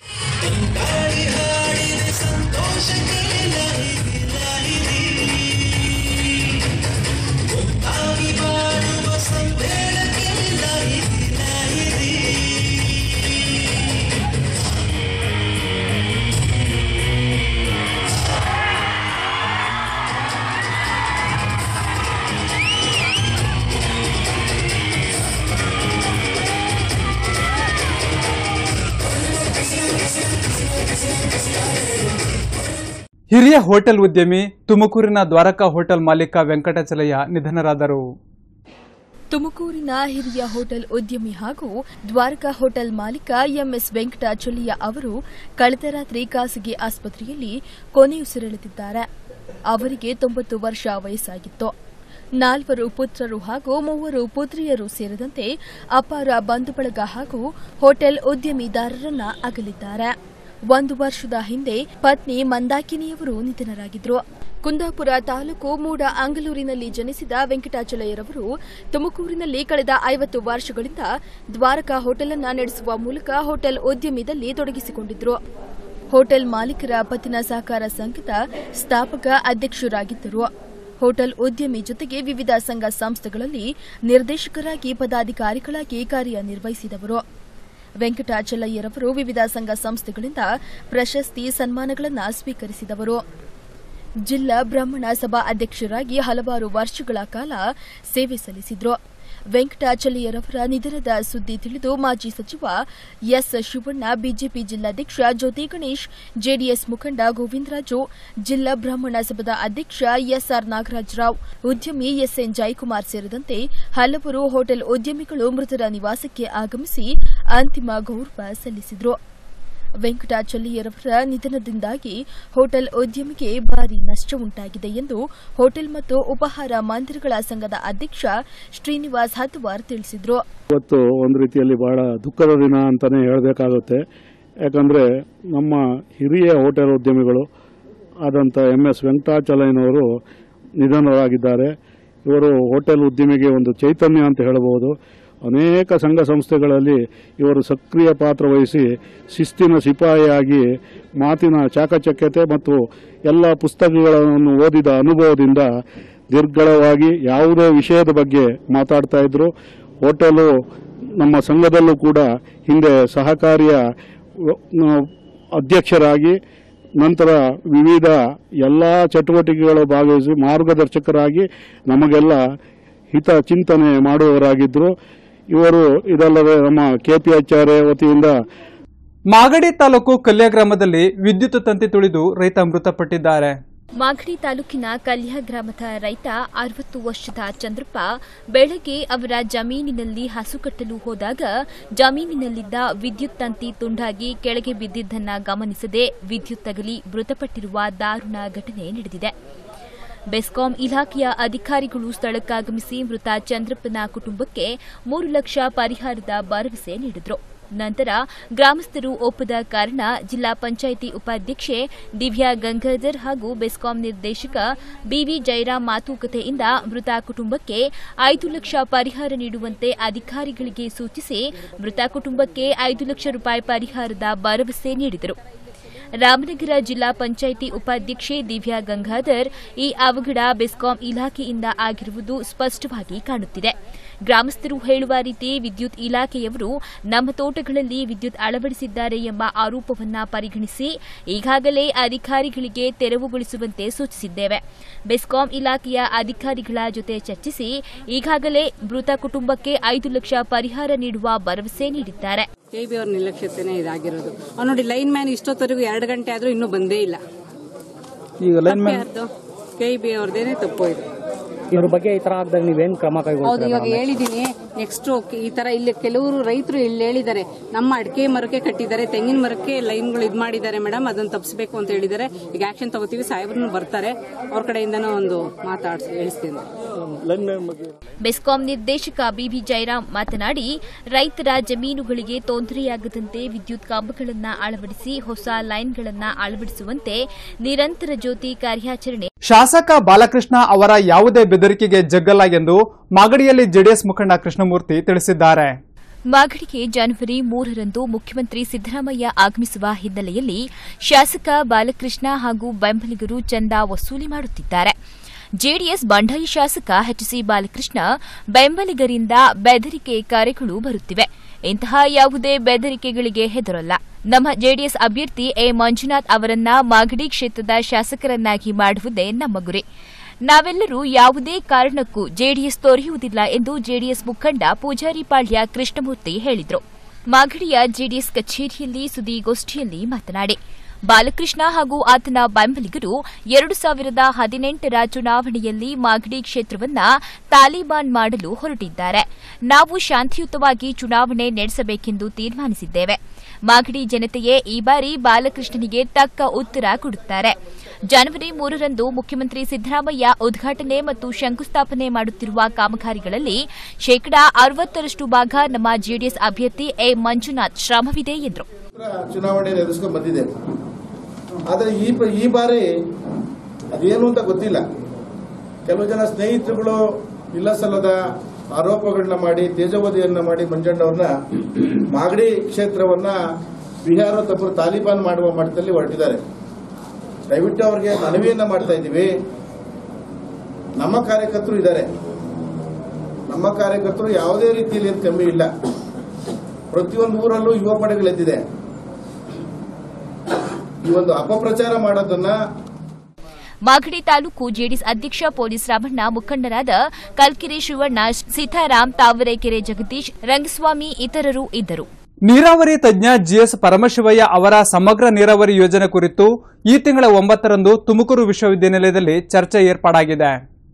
[SPEAKER 1] ಹಿರಿಯ ಹೋಟೆಲ್ ಉದ್ಯಮಿ ತುಮಕೂರಿನ ದ್ವಾರಕಾ ಹೋಟೆಲ್ ಮಾಲೀಕ ವೆಂಕಟಾಚಲಯ್ಯ ನಿಧನರಾದರು
[SPEAKER 4] ತುಮಕೂರಿನ ಹಿರಿಯ ಹೋಟೆಲ್ ಉದ್ಯಮಿ ಹಾಗೂ ದ್ವಾರಕಾ ಹೋಟೆಲ್ ಮಾಲೀಕ ಎಂಎಸ್ ವೆಂಕಟಾಚಲಯ್ಯ ಅವರು ಕಳೆದ ರಾತ್ರಿ ಖಾಸಗಿ ಆಸ್ಪತ್ರೆಯಲ್ಲಿ ಕೊನೆಯುಸಿರೆಳೆದಿದ್ದಾರೆ ಅವರಿಗೆ ತೊಂಬತ್ತು ವರ್ಷ ವಯಸ್ಸಾಗಿತ್ತು ನಾಲ್ವರು ಪುತ್ರರು ಹಾಗೂ ಮೂವರು ಪುತ್ರಿಯರು ಸೇರಿದಂತೆ ಅಪಾರ ಬಂಧು ಬಳಗ ಹಾಗೂ ಹೋಟೆಲ್ ಉದ್ಯಮಿದಾರರನ್ನ ಅಗಲಿದ್ದಾರೆ ಒಂದು ವರ್ಷದ ಹಿಂದೆ ಪತ್ನಿ ಮಂದಾಕಿನಿಯವರು ನಿಧನರಾಗಿದ್ರು ಕುಂದಾಪುರ ತಾಲೂಕು ಮೂಡ ಅಂಗಲೂರಿನಲ್ಲಿ ಜನಿಸಿದ ವೆಂಕಟಾಚಲಯ್ಯರವರು ತುಮಕೂರಿನಲ್ಲಿ ಕಳೆದ ಐವತ್ತು ವರ್ಷಗಳಿಂದ ದ್ವಾರಕಾ ಹೋಟೆಲ್ ಅನ್ನ ನಡೆಸುವ ಮೂಲಕ ಹೋಟೆಲ್ ಉದ್ಯಮದಲ್ಲಿ ತೊಡಗಿಸಿಕೊಂಡಿದ್ರು ಹೋಟೆಲ್ ಮಾಲೀಕರ ಪತ್ತಿನ ಸಹಕಾರ ಸಂಘದ ಸ್ಥಾಪಕ ಅಧ್ಯಕ್ಷರಾಗಿದ್ದರು ಹೋಟೆಲ್ ಉದ್ಯಮಿ ಜೊತೆಗೆ ವಿವಿಧ ಸಂಘ ಸಂಸ್ಥೆಗಳಲ್ಲಿ ನಿರ್ದೇಶಕರಾಗಿ ಪದಾಧಿಕಾರಿಗಳಾಗಿ ಕಾರ್ಯನಿರ್ವಹಿಸಿದವರು ವೆಂಕಟಾಚಲಯ್ಯರವರು ವಿವಿಧ ಸಂಘ ಸಂಸ್ಥೆಗಳಿಂದ ಪ್ರಶಸ್ತಿ ಸನ್ಮಾನಗಳನ್ನು ಸ್ವೀಕರಿಸಿದವರು ಜಿಲ್ಲಾ ಬ್ರಾಹ್ಮಣ ಸಭಾ ಅಧ್ಯಕ್ಷರಾಗಿ ಹಲವಾರು ವರ್ಷಗಳ ಕಾಲ ಸೇವೆ ಸಲ್ಲಿಸಿದ್ರು ವೆಂಕಟಾಚಲಯ್ಯರವರ ನಿಧನದ ಸುದ್ದಿ ತಿಳಿದು ಮಾಜಿ ಸಚಿವ ಎಸ್ ಶಿವಣ್ಣ ಬಿಜೆಪಿ ಜಿಲ್ಲಾಧ್ಯಕ್ಷ ಜ್ಯೋತಿ ಗಣೇಶ್ ಜೆಡಿಎಸ್ ಮುಖಂಡ ಗೋವಿಂದರಾಜು ಜಿಲ್ಲಾ ಬ್ರಾಹ್ಮಣ ಸಭಾದ ಅಧ್ಯಕ್ಷ ಎಸ್ಆರ್ ನಾಗರಾಜರಾವ್ ಉದ್ಯಮಿ ಎಸ್ಎನ್ ಜಯಕುಮಾರ್ ಸೇರಿದಂತೆ ಹಲವರು ಹೋಟೆಲ್ ಉದ್ಯಮಿಗಳು ಮೃತರ ನಿವಾಸಕ್ಕೆ ಆಗಮಿಸಿ ಅಂತಿಮ ಗೌರವ ಸಲ್ಲಿಸಿದರು ವೆಂಕಟಾಚಲಯ್ಯರವರ ನಿಧನದಿಂದಾಗಿ ಹೋಟೆಲ್ ಉದ್ಯಮಿಗೆ ಭಾರಿ ನಷ್ಟ ಉಂಟಾಗಿದೆ ಎಂದು ಹೋಟೆಲ್ ಮತ್ತು ಉಪಹಾರ ಮಂದಿರಗಳ ಸಂಘದ ಅಧ್ಯಕ್ಷ ಶ್ರೀನಿವಾಸ್ ಹತ್ವಾರ್ ತಿಳಿಸಿದರು
[SPEAKER 7] ಇವತ್ತು ಒಂದು ರೀತಿಯಲ್ಲಿ ಬಹಳ ದುಃಖದ ದಿನ ಅಂತಾನೆ ಹೇಳಬೇಕಾಗುತ್ತೆ ಯಾಕಂದರೆ ನಮ್ಮ ಹಿರಿಯ ಹೋಟೆಲ್ ಉದ್ಯಮಿಗಳು ಆದಂಥ ಎಂ ಎಸ್ ವೆಂಕಟಾಚಲಯ್ಯನವರು ನಿಧನರಾಗಿದ್ದಾರೆ ಇವರು ಹೋಟೆಲ್ ಉದ್ಯಮಿಗೆ ಒಂದು ಚೈತನ್ಯ ಅಂತ ಹೇಳಬಹುದು ಅನೇಕ ಸಂಘ ಸಂಸ್ಥೆಗಳಲ್ಲಿ ಇವರು ಸಕ್ರಿಯ ಪಾತ್ರ ವಹಿಸಿ ಶಿಸ್ತಿನ ಸಿಪಾಯಿಯಾಗಿ ಮಾತಿನ ಚಾಕಚಕ್ಯತೆ ಮತ್ತು ಎಲ್ಲ ಪುಸ್ತಕಗಳನ್ನು ಓದಿದ ಅನುಭವದಿಂದ ದೀರ್ಘವಾಗಿ ಯಾವುದೇ ವಿಷಯದ ಬಗ್ಗೆ ಮಾತಾಡ್ತಾ ಇದ್ರು ಹೋಟೆಲು ನಮ್ಮ ಸಂಘದಲ್ಲೂ ಕೂಡ ಹಿಂದೆ ಸಹಕಾರಿಯ ವ- ಅಧ್ಯಕ್ಷರಾಗಿ ನಂತರ ವಿವಿಧ ಎಲ್ಲ ಚಟುವಟಿಕೆಗಳು ಭಾಗವಹಿಸಿ ಮಾರ್ಗದರ್ಶಕರಾಗಿ ನಮಗೆಲ್ಲ ಹಿತ ಚಿಂತನೆ ಮಾಡುವವರಾಗಿದ್ದರು ಇವರು ಇದಲ್ಲದೆ ನಮ್ಮ ಕೆಪಿಎಚ್ಆರ್ಎ ವತಿಯಿಂದ
[SPEAKER 1] ಮಾಗಡಿ ತಾಲೂಕು ಕಲ್ಯ ಗ್ರಾಮದಲ್ಲಿ ವಿದ್ಯುತ್ ತಂತಿ ತುಳಿದು ರೈತ ಮೃತಪಟ್ಟಿದ್ದಾರೆ
[SPEAKER 2] ಮಾಗಡಿ ತಾಲೂಕಿನ ಕಲ್ಯ ಗ್ರಾಮದ ರೈತ ಅರವತ್ತು ವರ್ಷದ ಚಂದ್ರಪ್ಪ ಬೆಳಗ್ಗೆ ಅವರ ಜಮೀನಿನಲ್ಲಿ ಹಸು ಕಟ್ಟಲು ಹೋದಾಗ ಜಮೀನಿನಲ್ಲಿದ್ದ ವಿದ್ಯುತ್ ತಂತಿ ತುಂಡಾಗಿ ಕೆಳಗೆ ಬಿದ್ದಿದ್ದನ್ನ ಗಮನಿಸದೆ ವಿದ್ಯುತ್ ತಗಲಿ ಮೃತಪಟ್ಟಿರುವ ದಾರುಣ ಘಟನೆ ನಡೆದಿದೆ ಬೆಸ್ಕಾಂ ಇಲಾಖೆಯ ಅಧಿಕಾರಿಗಳು ಸ್ಥಳಕ್ಕಾಗಮಿಸಿ ಮೃತ ಚಂದ್ರಪ್ಪನ ಕುಟುಂಬಕ್ಕೆ ಮೂರು ಲಕ್ಷ ಪರಿಹಾರದ ಭರವಸೆ ನೀಡಿದ್ರು ನಂತರ ಗ್ರಾಮಸ್ಥರು ಒಪ್ಪದ ಕಾರಣ ಜಿಲ್ಲಾ ಪಂಚಾಯಿತಿ ಉಪಾಧ್ಯಕ್ಷೆ ದಿವ್ಯಾ ಗಂಗಾಧರ್ ಹಾಗೂ ಬೆಸ್ಕಾಂ ನಿರ್ದೇಶಕ ಬಿವಿ ಜಯರಾಮ್ ಮಾತುಕತೆಯಿಂದ ಮೃತ ಕುಟುಂಬಕ್ಕೆ ಐದು ಲಕ್ಷ ಪರಿಹಾರ ನೀಡುವಂತೆ ಅಧಿಕಾರಿಗಳಿಗೆ ಸೂಚಿಸಿ ಮೃತ ಕುಟುಂಬಕ್ಕೆ ಐದು ಲಕ್ಷ ರೂಪಾಯಿ ಪರಿಹಾರದ ಭರವಸೆ ನೀಡಿದರು ರಾಮನಗರ ಜಿಲ್ಲಾ ಪಂಚಾಯಿತಿ ಉಪಾಧ್ಯಕ್ಷೆ ದಿವ್ಯಾ ಗಂಗಾಧರ್ ಈ ಅವಘಡ ಬೆಸ್ಕಾಂ ಇಲಾಖೆಯಿಂದ ಆಗಿರುವುದು ಸ್ಪಷ್ಟವಾಗಿ ಕಾಣುತ್ತಿದೆ ಗ್ರಾಮಸ್ಥರು ಹೇಳುವ ರೀತಿ ವಿದ್ಯುತ್ ಇಲಾಖೆಯವರು ನಮ್ಮ ತೋಟಗಳಲ್ಲಿ ವಿದ್ಯುತ್ ಅಳವಡಿಸಿದ್ದಾರೆ ಎಂಬ ಆರೋಪವನ್ನ ಪರಿಗಣಿಸಿ ಈಗಾಗಲೇ ಅಧಿಕಾರಿಗಳಿಗೆ ತೆರವುಗೊಳಿಸುವಂತೆ ಸೂಚಿಸಿದ್ದೇವೆ ಬೆಸ್ಕಾಂ ಇಲಾಖೆಯ ಅಧಿಕಾರಿಗಳ ಜೊತೆ ಚರ್ಚಿಸಿ ಈಗಾಗಲೇ ಮೃತ ಕುಟುಂಬಕ್ಕೆ ಐದು ಲಕ್ಷ ಪರಿಹಾರ ನೀಡುವ ಭರವಸೆ ನೀಡಿದ್ದಾರೆ
[SPEAKER 8] ಕೆ ಬಿ ಅವ್ರ ನಿರ್ಲಕ್ಷ್ಯತೆನೇ ಇದಾಗಿರೋದು ಅವ್ರು ನೋಡಿ ಲೈನ್ ಮ್ಯಾನ್ ಇಷ್ಟೊತ್ತವರೆಗೂ ಎರಡು ಗಂಟೆ ಆದ್ರೂ ಇನ್ನೂ ಬಂದೇ ಇಲ್ಲ
[SPEAKER 9] ಈಗ ಲೈನ್ ಮ್ಯಾನ್
[SPEAKER 8] ಯಾರ್ದು ಕೆ ಬಿ ಅವ್ರದೇನೆ ತಪ್ಪು ಇದು
[SPEAKER 9] ಇದ್ರ ಬಗ್ಗೆ ಈ ತರ ಆಗದಾಗ ನೀವೇನ್ ಕ್ರಮ
[SPEAKER 8] ಹೌದು
[SPEAKER 9] ಕೈಗೊಳ್ತೀರಾ
[SPEAKER 8] ಇವಾಗ ಹೇಳಿದೀನಿ ನೆಕ್ಸ್ಟ್ ಈ ತರ ಇಲ್ಲಿ ಕೆಲವರು ರೈತರು ಇಲ್ಲಿ ಹೇಳಿದ್ದಾರೆ ನಮ್ಮ ಅಡಿಕೆ ಮರಕ್ಕೆ ಕಟ್ಟಿದ್ದಾರೆ ತೆಂಗಿನ ಮರಕ್ಕೆ ಲೈನ್ಗಳು ಇದು ಮಾಡಿದ್ದಾರೆ ಮೇಡಮ್ ಅದನ್ನ ತಪ್ಪಿಸಬೇಕು ಅಂತ ಹೇಳಿದ್ದಾರೆ ಈಗ ಆಕ್ಷನ್ ತಗೋತೀವಿ ಸಾಹೇಬ್ರು ಬರ್ತಾರೆ ಅವ್ರ ಕಡೆಯಿಂದನೂ ಒಂದು ಮಾತಾಡ್ಸಿ ಹೇಳಿಸ್ತೀನಿ
[SPEAKER 9] ಲೈನ್ ಮ್ಯಾನ್ ಬಗ್ಗೆ
[SPEAKER 2] ಬೆಸ್ಕಾಂ ನಿರ್ದೇಶಕ ಬಿವಿ ಜಯರಾಮ್ ಮಾತನಾಡಿ ರೈತರ ಜಮೀನುಗಳಿಗೆ ತೊಂದರೆಯಾಗದಂತೆ ವಿದ್ಯುತ್ ಕಂಬಗಳನ್ನು ಅಳವಡಿಸಿ ಹೊಸ ಲೈನ್ಗಳನ್ನು ಅಳವಡಿಸುವಂತೆ ನಿರಂತರ ಜ್ಯೋತಿ ಕಾರ್ಯಾಚರಣೆ
[SPEAKER 1] ಶಾಸಕ ಬಾಲಕೃಷ್ಣ ಅವರ ಯಾವುದೇ ಬೆದರಿಕೆಗೆ ಜಗ್ಗಲ್ಲ ಎಂದು ಮಾಗಡಿಯಲ್ಲಿ ಜೆಡಿಎಸ್ ಮುಖಂಡ ಕೃಷ್ಣಮೂರ್ತಿ ತಿಳಿಸಿದ್ದಾರೆ
[SPEAKER 2] ಮಾಗಡಿಗೆ ಜನವರಿ ಮೂರರಂದು ಮುಖ್ಯಮಂತ್ರಿ ಸಿದ್ದರಾಮಯ್ಯ ಆಗಮಿಸುವ ಹಿನ್ನೆಲೆಯಲ್ಲಿ ಶಾಸಕ ಬಾಲಕೃಷ್ಣ ಹಾಗೂ ಬೆಂಬಲಿಗರು ಚಂದ ವಸೂಲಿ ಮಾಡುತ್ತಿದ್ದಾರೆ ಜೆಡಿಎಸ್ ಬಂಡಾಯ ಶಾಸಕ ಎಚ್ಸಿ ಬಾಲಕೃಷ್ಣ ಬೆಂಬಲಿಗರಿಂದ ಬೆದರಿಕೆ ಕರೆಗಳು ಬರುತ್ತಿವೆ ಇಂತಹ ಯಾವುದೇ ಬೆದರಿಕೆಗಳಿಗೆ ಹೆದರಲ್ಲ ನಮ್ಮ ಜೆಡಿಎಸ್ ಅಭ್ಯರ್ಥಿ ಎ ಮಂಜುನಾಥ್ ಅವರನ್ನ ಮಾಗಡಿ ಕ್ಷೇತ್ರದ ಶಾಸಕರನ್ನಾಗಿ ಮಾಡುವುದೇ ನಮ್ಮ ಗುರಿ ನಾವೆಲ್ಲರೂ ಯಾವುದೇ ಕಾರಣಕ್ಕೂ ಜೆಡಿಎಸ್ ತೊರೆಯುವುದಿಲ್ಲ ಎಂದು ಜೆಡಿಎಸ್ ಮುಖಂಡ ಪೂಜಾರಿ ಪಾಳ್ಯ ಕೃಷ್ಣಮೂರ್ತಿ ಹೇಳಿದರು ಮಾಗಡಿಯ ಜೆಡಿಎಸ್ ಕಚೇರಿಯಲ್ಲಿ ಸುದ್ದಿಗೋಷ್ಠಿಯಲ್ಲಿ ಮಾತನಾಡಿ ಬಾಲಕೃಷ್ಣ ಹಾಗೂ ಆತನ ಬೆಂಬಲಿಗರು ಎರಡು ಸಾವಿರದ ಹದಿನೆಂಟರ ಚುನಾವಣೆಯಲ್ಲಿ ಮಾಗಡಿ ಕ್ಷೇತ್ರವನ್ನ ತಾಲಿಬಾನ್ ಮಾಡಲು ಹೊರಟಿದ್ದಾರೆ ನಾವು ಶಾಂತಿಯುತವಾಗಿ ಚುನಾವಣೆ ನಡೆಸಬೇಕೆಂದು ತೀರ್ಮಾನಿಸಿದ್ದೇವೆ ಮಾಗಡಿ ಜನತೆಯೇ ಈ ಬಾರಿ ಬಾಲಕೃಷ್ಣನಿಗೆ ತಕ್ಕ ಉತ್ತರ ಕೊಡುತ್ತಾರೆ ಜನವರಿ ಮೂರರಂದು ಮುಖ್ಯಮಂತ್ರಿ ಸಿದ್ದರಾಮಯ್ಯ ಉದ್ಘಾಟನೆ ಮತ್ತು ಶಂಕುಸ್ಥಾಪನೆ ಮಾಡುತ್ತಿರುವ ಕಾಮಗಾರಿಗಳಲ್ಲಿ ಶೇಕಡಾ ಅರವತ್ತರಷ್ಟು ಭಾಗ ನಮ್ಮ ಜೆಡಿಎಸ್ ಅಭ್ಯರ್ಥಿ ಎ ಮಂಜುನಾಥ್ ಶ್ರಮವಿದೆ ಎಂದರು
[SPEAKER 10] ಚುನಾವಣೆ ಎದುರಿಸ್ಕೊಂಡು ಬಂದಿದೆ ಆದರೆ ಈ ಪ- ಈ ಬಾರಿ ಅದೇನು ಅಂತ ಗೊತ್ತಿಲ್ಲ ಕೆಲವು ಜನ ಸ್ನೇಹಿತರುಗಳು ಇಲ್ಲ ಸಲ್ಲದ ಆರೋಪಗಳನ್ನ ಮಾಡಿ ತೇಜೋವಧಿಯನ್ನ ಮಾಡಿ ಮಂಜಣ್ಣವ್ರನ್ನ ಮಾಗಡಿ ಕ್ಷೇತ್ರವನ್ನ ಬಿಹಾರದೊಬ್ಬರು ತಾಲಿಬಾನ್ ಮಾಡುವ ಮಟ್ಟದಲ್ಲಿ ಹೊರಟಿದ್ದಾರೆ ದಯವಿಟ್ಟು ಅವ್ರಿಗೆ ಮನವಿಯನ್ನ ಮಾಡ್ತಾ ಇದ್ದೀವಿ ನಮ್ಮ ಕಾರ್ಯಕರ್ತರು ಇದ್ದಾರೆ ನಮ್ಮ ಕಾರ್ಯಕರ್ತರು ಯಾವುದೇ ರೀತಿಯಲ್ಲಿ ಏನು ಕಮ್ಮಿ ಇಲ್ಲ ಪ್ರತಿಯೊಂದು ಊರಲ್ಲೂ ಯುವ ಪಡೆಗಳೆದ್ದಿದೆ ಈ ಒಂದು ಅಪಪ್ರಚಾರ ಮಾಡೋದನ್ನ
[SPEAKER 2] ಮಾಗಡಿ ತಾಲೂಕು ಜೆಡಿಎಸ್ ಅಧ್ಯಕ್ಷ ಪೊಲೀಸ್ ರಾಮಣ್ಣ ಮುಖಂಡರಾದ ಕಲ್ಕೆರೆ ಶಿವಣ್ಣ ಸೀತಾರಾಮ್ ತಾವರೆಕೆರೆ ಜಗದೀಶ್ ರಂಗಸ್ವಾಮಿ ಇತರರು ಇದ್ದರು
[SPEAKER 1] ನೀರಾವರಿ ತಜ್ಞ ಜಿಎಸ್ ಪರಮಶಿವಯ್ಯ ಅವರ ಸಮಗ್ರ ನೀರಾವರಿ ಯೋಜನೆ ಕುರಿತು ಈ ತಿಂಗಳ ಒಂಬತ್ತರಂದು ತುಮಕೂರು ವಿಶ್ವವಿದ್ಯಾನಿಲಯದಲ್ಲಿ ಚರ್ಚೆ ಏರ್ಪಾಡಾಗಿದೆ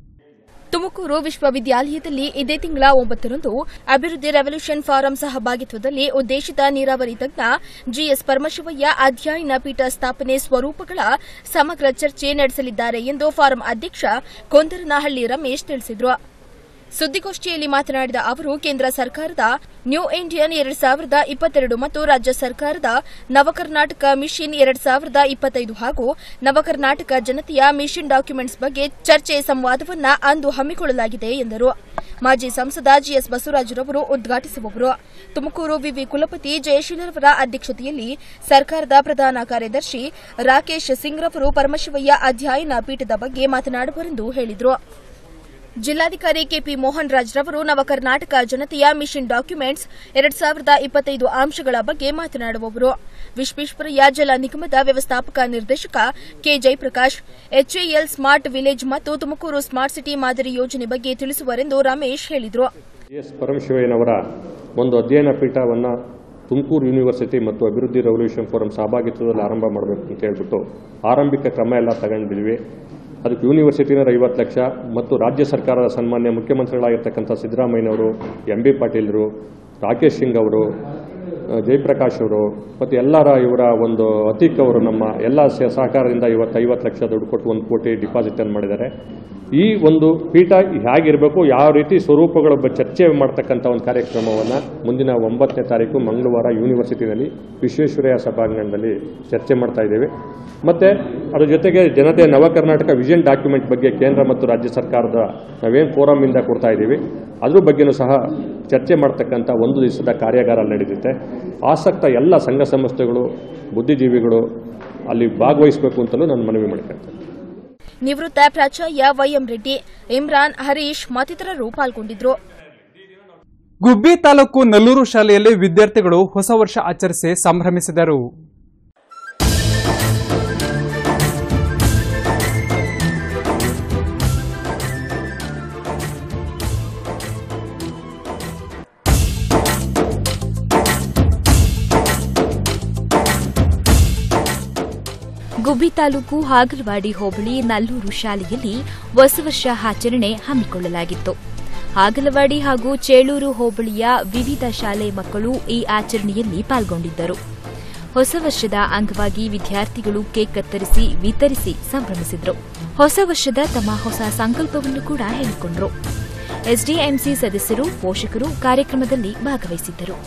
[SPEAKER 4] ತುಮಕೂರು ವಿಶ್ವವಿದ್ಯಾಲಯದಲ್ಲಿ ಇದೇ ತಿಂಗಳ ಒಂಬತ್ತರಂದು ಅಭಿವೃದ್ಧಿ ರೆವಲ್ಯೂಷನ್ ಫಾರಂ ಸಹಭಾಗಿತ್ವದಲ್ಲಿ ಉದ್ದೇಶಿತ ನೀರಾವರಿ ತಜ್ಞ ಜಿಎಸ್ ಪರಮಶಿವಯ್ಯ ಅಧ್ಯಯನ ಪೀಠ ಸ್ಥಾಪನೆ ಸ್ವರೂಪಗಳ ಸಮಗ್ರ ಚರ್ಚೆ ನಡೆಸಲಿದ್ದಾರೆ ಎಂದು ಫಾರಂ ಅಧ್ಯಕ್ಷ ಕೊಂದರನಹಳ್ಳಿ ರಮೇಶ್ ತಿಳಿಸಿದರು ಸುದ್ದಿಗೋಷ್ಠಿಯಲ್ಲಿ ಮಾತನಾಡಿದ ಅವರು ಕೇಂದ್ರ ಸರ್ಕಾರದ ನ್ಯೂ ಇಂಡಿಯನ್ ಎರಡ್ ಸಾವಿರದ ಇಪ್ಪತ್ತೆರಡು ಮತ್ತು ರಾಜ್ಯ ಸರ್ಕಾರದ ನವಕರ್ನಾಟಕ ಮಿಷನ್ ಎರಡ್ ಸಾವಿರದ ಇಪ್ಪತ್ತೈದು ಹಾಗೂ ನವಕರ್ನಾಟಕ ಜನತೆಯ ಮಿಷನ್ ಡಾಕ್ಯುಮೆಂಟ್ಸ್ ಬಗ್ಗೆ ಚರ್ಚೆ ಸಂವಾದವನ್ನ ಅಂದು ಹಮ್ಮಿಕೊಳ್ಳಲಾಗಿದೆ ಎಂದರು ಮಾಜಿ ಸಂಸದ ಜಿಎಸ್ ಬಸವರಾಜರವರು ಉದ್ಘಾಟಿಸುವವರು ತುಮಕೂರು ವಿವಿ ಕುಲಪತಿ ಜಯಶೀಲರವರ ಅಧ್ಯಕ್ಷತೆಯಲ್ಲಿ ಸರ್ಕಾರದ ಪ್ರಧಾನ ಕಾರ್ಯದರ್ಶಿ ರಾಕೇಶ್ ಸಿಂಗ್ ರವರು ಪರಮಶಿವಯ್ಯ ಅಧ್ಯಯನ ಪೀಠದ ಬಗ್ಗೆ ಮಾತನಾಡುವರೆಂದು ಹೇಳಿದರು ಜಿಲ್ಲಾಧಿಕಾರಿ ಕೆಪಿ ಮೋಹನ್ ರಾಜ್ ರವರು ನವಕರ್ನಾಟಕ ಜನತೆಯ ಮಿಷನ್ ಡಾಕ್ಯುಮೆಂಟ್ಸ್ ಎರಡ್ ಸಾವಿರದ ಇಪ್ಪತ್ತೈದು ಅಂಶಗಳ ಬಗ್ಗೆ ಮಾತನಾಡುವವರು ವಿಶ್ವೇಶ್ವರಯ್ಯ ಜಲ ನಿಗಮದ ವ್ಯವಸ್ಥಾಪಕ ನಿರ್ದೇಶಕ K Jayaprakash HAL smart village ಮತ್ತು ತುಮಕೂರು ಸ್ಮಾರ್ಟ್ ಸಿಟಿ ಮಾದರಿ ಯೋಜನೆ ಬಗ್ಗೆ ತಿಳಿಸುವರೆಂದು ರಮೇಶ್ ಹೇಳಿದರು
[SPEAKER 11] ಎಸ್ ಪರಮಶಿವಯ್ಯನವರ ಒಂದು ಅಧ್ಯಯನ ಪೀಠವನ್ನು ತುಮಕೂರು ಯೂನಿವರ್ಸಿಟಿ ಮತ್ತು ಅಭಿವೃದ್ಧಿ ರೆವಲ್ಯೂಷನ್ ಫೋರಂ ಸಹಭಾಗಿತ್ವದಲ್ಲಿ ಆರಂಭ ಮಾಡಬೇಕು ಅಂತ ಹೇಳ್ಬಿಟ್ಟು ಆರಂಭಿಕ ಕ್ರಮ ಎಲ್ಲ ತಗೊಂಡಿದ್ವಿ ಅದಕ್ಕೆ ಯೂನಿವರ್ಸಿಟಿನರ ಐವತ್ತು ಲಕ್ಷ ಮತ್ತು ರಾಜ್ಯ ಸರ್ಕಾರದ ಸನ್ಮಾನ್ಯ ಮುಖ್ಯಮಂತ್ರಿಗಳಾಗಿರ್ತಕ್ಕಂಥ ಸಿದ್ದರಾಮಯ್ಯನವರು ಎಂ ಬಿ ಪಾಟೀಲ್ರು ರಾಕೇಶ್ ಸಿಂಗ್ ಅವರು ಆ, ಜಯಪ್ರಕಾಶ್ ಅವರು ಮತ್ತು ಎಲ್ಲರ ಇವರ ಒಂದು ಅತೀಕ್ ಅವರು ನಮ್ಮ ಎಲ್ಲ ಸ- ಸಹಕಾರದಿಂದ ಇವತ್ತು ಐವತ್ತು ಲಕ್ಷ ದುಡ್ಡು ಕೊಟ್ಟು ಒಂದು ಕೋಟಿ ಡಿಪಾಸಿಟ್ ಅನ್ನು ಮಾಡಿದ್ದಾರೆ ಈ ಒಂದು ಪೀಠ ಹೇಗಿರಬೇಕು ಯಾವ ರೀತಿ ಸ್ವರೂಪಗಳ ಬಗ್ಗೆ ಚರ್ಚೆ ಮಾಡ್ತಕ್ಕಂಥ ಒಂದು ಕಾರ್ಯಕ್ರಮವನ್ನು ಮುಂದಿನ ಒಂಬತ್ತನೇ ತಾರೀಕು ಮಂಗಳವಾರ ಯೂನಿವರ್ಸಿಟಿನಲ್ಲಿ ವಿಶ್ವೇಶ್ವರಯ್ಯ ಸಭಾಂಗಣದಲ್ಲಿ ಚರ್ಚೆ ಮಾಡ್ತಾ ಇದ್ದೇವೆ ಮತ್ತು ಅದ್ರ ಜೊತೆಗೆ ಜನತೆ ನವಕರ್ನಾಟಕ ವಿಷನ್ ಡಾಕ್ಯುಮೆಂಟ್ ಬಗ್ಗೆ ಕೇಂದ್ರ ಮತ್ತು ರಾಜ್ಯ ಸರ್ಕಾರದ ನಾವೇನು ಫೋರಮ್ಮಿಂದ ಕೊಡ್ತಾ ಇದ್ದೀವಿ ಅದ್ರ ಬಗ್ಗೆನೂ ಸಹ ಚರ್ಚೆ ಮಾಡ್ತಕ್ಕಂಥ ಒಂದು ದಿವಸದ ಕಾರ್ಯಾಗಾರ ನಡೆಯುತ್ತೆ ಆಸಕ್ತ ಎಲ್ಲ ಸಂಘ ಸಂಸ್ಥೆಗಳು ಬುದ್ಧಿಜೀವಿಗಳು ಅಲ್ಲಿ ಭಾಗವಹಿಸಬೇಕು ಅಂತಲೂ ನಾನು ಮನವಿ ಮಾಡ್ತೇನೆ
[SPEAKER 4] ನಿವೃತ್ತ ಪ್ರಾಚಾರ್ಯ ವೈಎಂ ರೆಡ್ಡಿ ಇಮ್ರಾನ್ ಹರೀಶ್ ಮತ್ತಿತರರು ಪಾಲ್ಗೊಂಡಿದ್ರು
[SPEAKER 1] ಗುಬ್ಬಿ ತಾಲೂಕು ನಲ್ಲೂರು ಶಾಲೆಯಲ್ಲಿ ವಿದ್ಯಾರ್ಥಿಗಳು ಹೊಸ ವರ್ಷ ಆಚರಿಸಿ ಸಂಭ್ರಮಿಸಿದರು
[SPEAKER 2] ಗುಬ್ಬಿ ತಾಲೂಕು ಹಾಗಲವಾಡಿ ಹೋಬಳಿ ನಲ್ಲೂರು ಶಾಲೆಯಲ್ಲಿ ಹೊಸ ವರ್ಷ ಆಚರಣೆ ಹಮ್ಮಿಕೊಳ್ಳಲಾಗಿತ್ತು ಹಾಗಲವಾಡಿ ಹಾಗೂ ಚೇಳೂರು ಹೋಬಳಿಯ ವಿವಿಧ ಶಾಲೆ ಮಕ್ಕಳು ಈ ಆಚರಣೆಯಲ್ಲಿ ಪಾಲ್ಗೊಂಡಿದ್ದರು ಹೊಸ ವರ್ಷದ ಅಂಗವಾಗಿ ವಿದ್ಯಾರ್ಥಿಗಳು ಕೇಕ್ ಕತ್ತರಿಸಿ ವಿತರಿಸಿ ಸಂಭ್ರಮಿಸಿದರು ಹೊಸ ವರ್ಷದ ತಮ್ಮ ಹೊಸ ಸಂಕಲ್ಪವನ್ನು ಕೂಡ ಹೇಳಿಕೊಂಡರು ಎಸ್ಡಿಎಂಸಿ ಸದಸ್ಯರು ಪೋಷಕರು ಕಾರ್ಯಕ್ರಮದಲ್ಲಿ ಭಾಗವಹಿಸಿದ್ದರು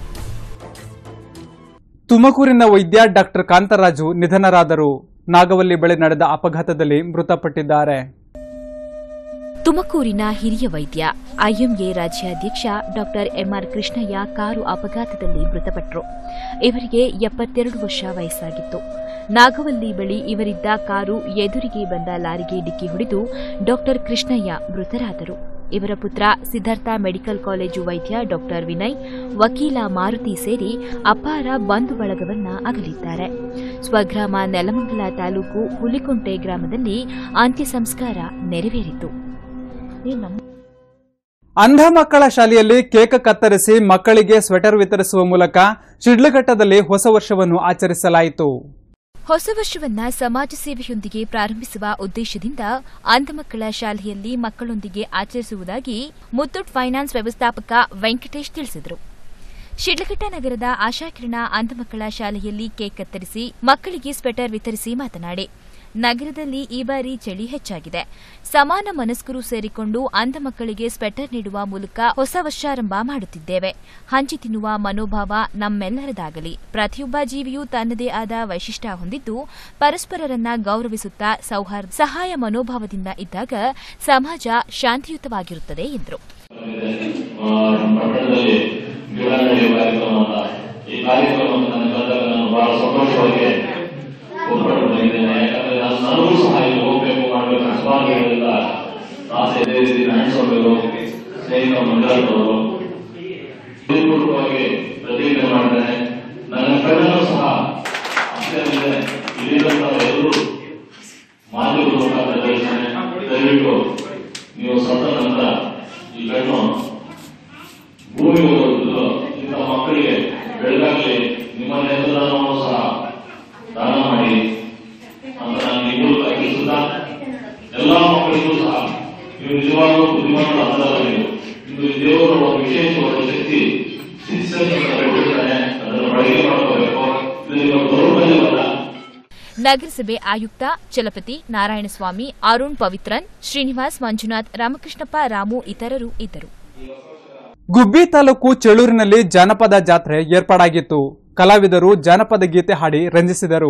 [SPEAKER 1] ತುಮಕೂರಿನ ವೈದ್ಯ ಡಾಕ್ಟರ್ ಕಾಂತರಾಜು ನಿಧನರಾದರು ನಾಗವಲ್ಲಿ ಬಳಿ ನಡೆದ ಅಪಘಾತದಲ್ಲಿ ಮೃತಪಟ್ಟಿದ್ದಾರೆ
[SPEAKER 2] ತುಮಕೂರಿನ ಹಿರಿಯ ವೈದ್ಯ ಐಎಂಎ ರಾಜ್ಯಾಧ್ಯಕ್ಷ ಡಾಕ್ಟರ್ ಎಂಆರ್ ಕೃಷ್ಣಯ್ಯ ಕಾರು ಅಪಘಾತದಲ್ಲಿ ಮೃತಪಟ್ಟರು ಇವರಿಗೆ ಎಪ್ಪತ್ತೆರಡು ವರ್ಷ ವಯಸ್ಸಾಗಿತ್ತು ನಾಗವಲ್ಲಿ ಬಳಿ ಇವರಿದ್ದ ಕಾರು ಎದುರಿಗೆ ಬಂದ ಲಾರಿಗೆ ಡಿಕ್ಕಿ ಹೊಡೆದು ಡಾಕ್ಟರ್ ಕೃಷ್ಣಯ್ಯ ಮೃತರಾದರು ಇವರ ಪುತ್ರ ಸಿದ್ಧಾರ್ಥ ಮೆಡಿಕಲ್ ಕಾಲೇಜು ವೈದ್ಯ ಡಾಕ್ಟರ್ ವಿನಯ್ ವಕೀಲ ಮಾರುತಿ ಸೇರಿ ಅಪಾರ ಬಂಧು ಬಳಗವನ್ನ ಅಗಲಿದ್ದಾರೆ ಸ್ವಗ್ರಾಮ ನೆಲಮಂಗಲ ತಾಲೂಕು ಹುಲಿಕುಂಟೆ ಗ್ರಾಮದಲ್ಲಿ ಅಂತ್ಯ ಸಂಸ್ಕಾರ ನೆರವೇರಿತು
[SPEAKER 1] ಅಂಧ ಮಕ್ಕಳ ಶಾಲೆಯಲ್ಲಿ ಕೇಕ್ ಕತ್ತರಿಸಿ ಮಕ್ಕಳಿಗೆ ಸ್ವೆಟರ್ ವಿತರಿಸುವ ಮೂಲಕ ಶಿಡ್ಲಘಟ್ಟದಲ್ಲಿ ಹೊಸ ವರ್ಷವನ್ನು ಆಚರಿಸಲಾಯಿತು
[SPEAKER 2] ಹೊಸ ವರ್ಷವನ್ನ ಸಮಾಜ ಸೇವೆಯೊಂದಿಗೆ ಪ್ರಾರಂಭಿಸುವ ಉದ್ದೇಶದಿಂದ ಅಂಧ ಮಕ್ಕಳ ಶಾಲೆಯಲ್ಲಿ ಮಕ್ಕಳೊಂದಿಗೆ ಆಚರಿಸುವುದಾಗಿ ಮುತ್ತೂಟ್ ಫೈನಾನ್ಸ್ ವ್ಯವಸ್ಥಾಪಕ ವೆಂಕಟೇಶ್ ತಿಳಿಸಿದರು ಶಿಡ್ಲಘಟ್ಟ ನಗರದ ಆಶಾಕಿರಣ ಅಂಧ ಮಕ್ಕಳ ಶಾಲೆಯಲ್ಲಿ ಕೇಕ್ ಕತ್ತರಿಸಿ ಮಕ್ಕಳಿಗೆ ಸ್ವೆಟರ್ ವಿತರಿಸಿ ಮಾತನಾಡಿ ನಗರದಲ್ಲಿ ಈ ಬಾರಿ ಚಳಿ ಹೆಚ್ಚಾಗಿದೆ ಸಮಾನ ಮನಸ್ಕರು ಸೇರಿಕೊಂಡು ಅಂಧ ಮಕ್ಕಳಿಗೆ ಸ್ವೆಟರ್ ನೀಡುವ ಮೂಲಕ ಹೊಸ ವರ್ಷಾರಂಭ ಮಾಡುತ್ತಿದ್ದೇವೆ ಹಂಚಿ ತಿನ್ನುವ ಮನೋಭಾವ ನಮ್ಮೆಲ್ಲರದಾಗಲಿ ಪ್ರತಿಯೊಬ್ಬ ಜೀವಿಯೂ ತನ್ನದೇ ಆದ ವೈಶಿಷ್ಟ್ಯ ಹೊಂದಿದ್ದು ಪರಸ್ಪರರನ್ನ ಗೌರವಿಸುತ್ತಾ ಸೌಹಾರ್ದ ಸಹಾಯ ಮನೋಭಾವದಿಂದ ಇದ್ದಾಗ ಸಮಾಜ ಶಾಂತಿಯುತವಾಗಿರುತ್ತದೆ ಎಂದರು
[SPEAKER 12] ಪಟ್ಟಣದಲ್ಲಿ ಗಿಡ ನಡೆಯುವ ಕಾರ್ಯಕ್ರಮವನ್ನ ಈ ಕಾರ್ಯಕ್ರಮವನ್ನು ನನ್ನ ಕರೆದಾಗ ನಾನು ಬಹಳ ಸಂತೋಷವಾಗಿ ಒಪ್ಪಿಕೊಂಡು ಬಂದಿದ್ದೇನೆ ಯಾಕಂದ್ರೆ ನಾನು ನನಗೂ ಸಹ ಇಲ್ಲಿ ಹೋಗ್ಬೇಕು ಮಾಡಬೇಕು ಸ್ವಾಮಿಗಳಿಂದ ಆಸೆ ಇದೇ ರೀತಿ ನಡೆಸೋಬೇಕು ಸ್ನೇಹಿತ ಮಂಡಳದವರು ಪೂರ್ವಕವಾಗಿ ಪ್ರತಿಜ್ಞೆ ಮಾಡಿದ್ದೇನೆ ನನ್ನ ಕಣ್ಣನ್ನು ಸಹ ಅಷ್ಟೇ ಅಲ್ಲದೆ ಇಲ್ಲಿರುವಂತಹ ಎಲ್ಲರೂ ಮಾಧ್ಯಮದ ಮುಖಾಂತರ ತಿಳಿಸ್ತೇನೆ ದಯವಿಟ್ಟು ನೀವು ಸತ್ತ ನಂತರ ಈ ಕಣ್ಣು ಭೂಮಿಗೆ ಹೋಗುವುದು ಇಂಥ ಮಕ್ಕಳಿಗೆ ಬೆಳಗಾಗಲಿ ನಿಮ್ಮ ನೇತೃತ್ವವನ್ನು ಸಹ ದಾನ ಮಾಡಿ ಅಂತ ನಾನು ಈ ಮೂಲಕ ತಿಳಿಸುತ್ತಾ ಎಲ್ಲಾ ಮಕ್ಕಳಿಗೂ ಸಹ ನೀವು ನಿಜವಾಗ್ಲೂ ಬುದ್ಧಿಮಾನದ ಅಲ್ಲಲ್ಲ ನೀವು ಇದು ದೇವರ ಒಂದು ವಿಶೇಷವಾದ ಶಕ್ತಿ ಶಿಕ್ಷಣ ಕೊಟ್ಟಿರ್ತಾನೆ ಅದನ್ನು ಬಳಕೆ ಮಾಡ್ಕೋಬೇಕು ಇದು ನಿಮ್ಮ ದೌರ್ಬಲ್ಯವಲ್ಲ
[SPEAKER 2] ನಗರಸಭೆ ಆಯುಕ್ತ ಚಲಪತಿ ನಾರಾಯಣಸ್ವಾಮಿ ಅರುಣ್ ಪವಿತ್ರನ್ ಶ್ರೀನಿವಾಸ್ ಮಂಜುನಾಥ್ ರಾಮಕೃಷ್ಣಪ್ಪ ರಾಮು ಇತರರು ಇದ್ದರು
[SPEAKER 1] ಗುಬ್ಬಿ ತಾಲೂಕು ಚೇಳೂರಿನಲ್ಲಿ ಜಾನಪದ ಜಾತ್ರೆ ಏರ್ಪಾಡಾಗಿತ್ತು ಕಲಾವಿದರು ಜಾನಪದ ಗೀತೆ ಹಾಡಿ ರಂಜಿಸಿದರು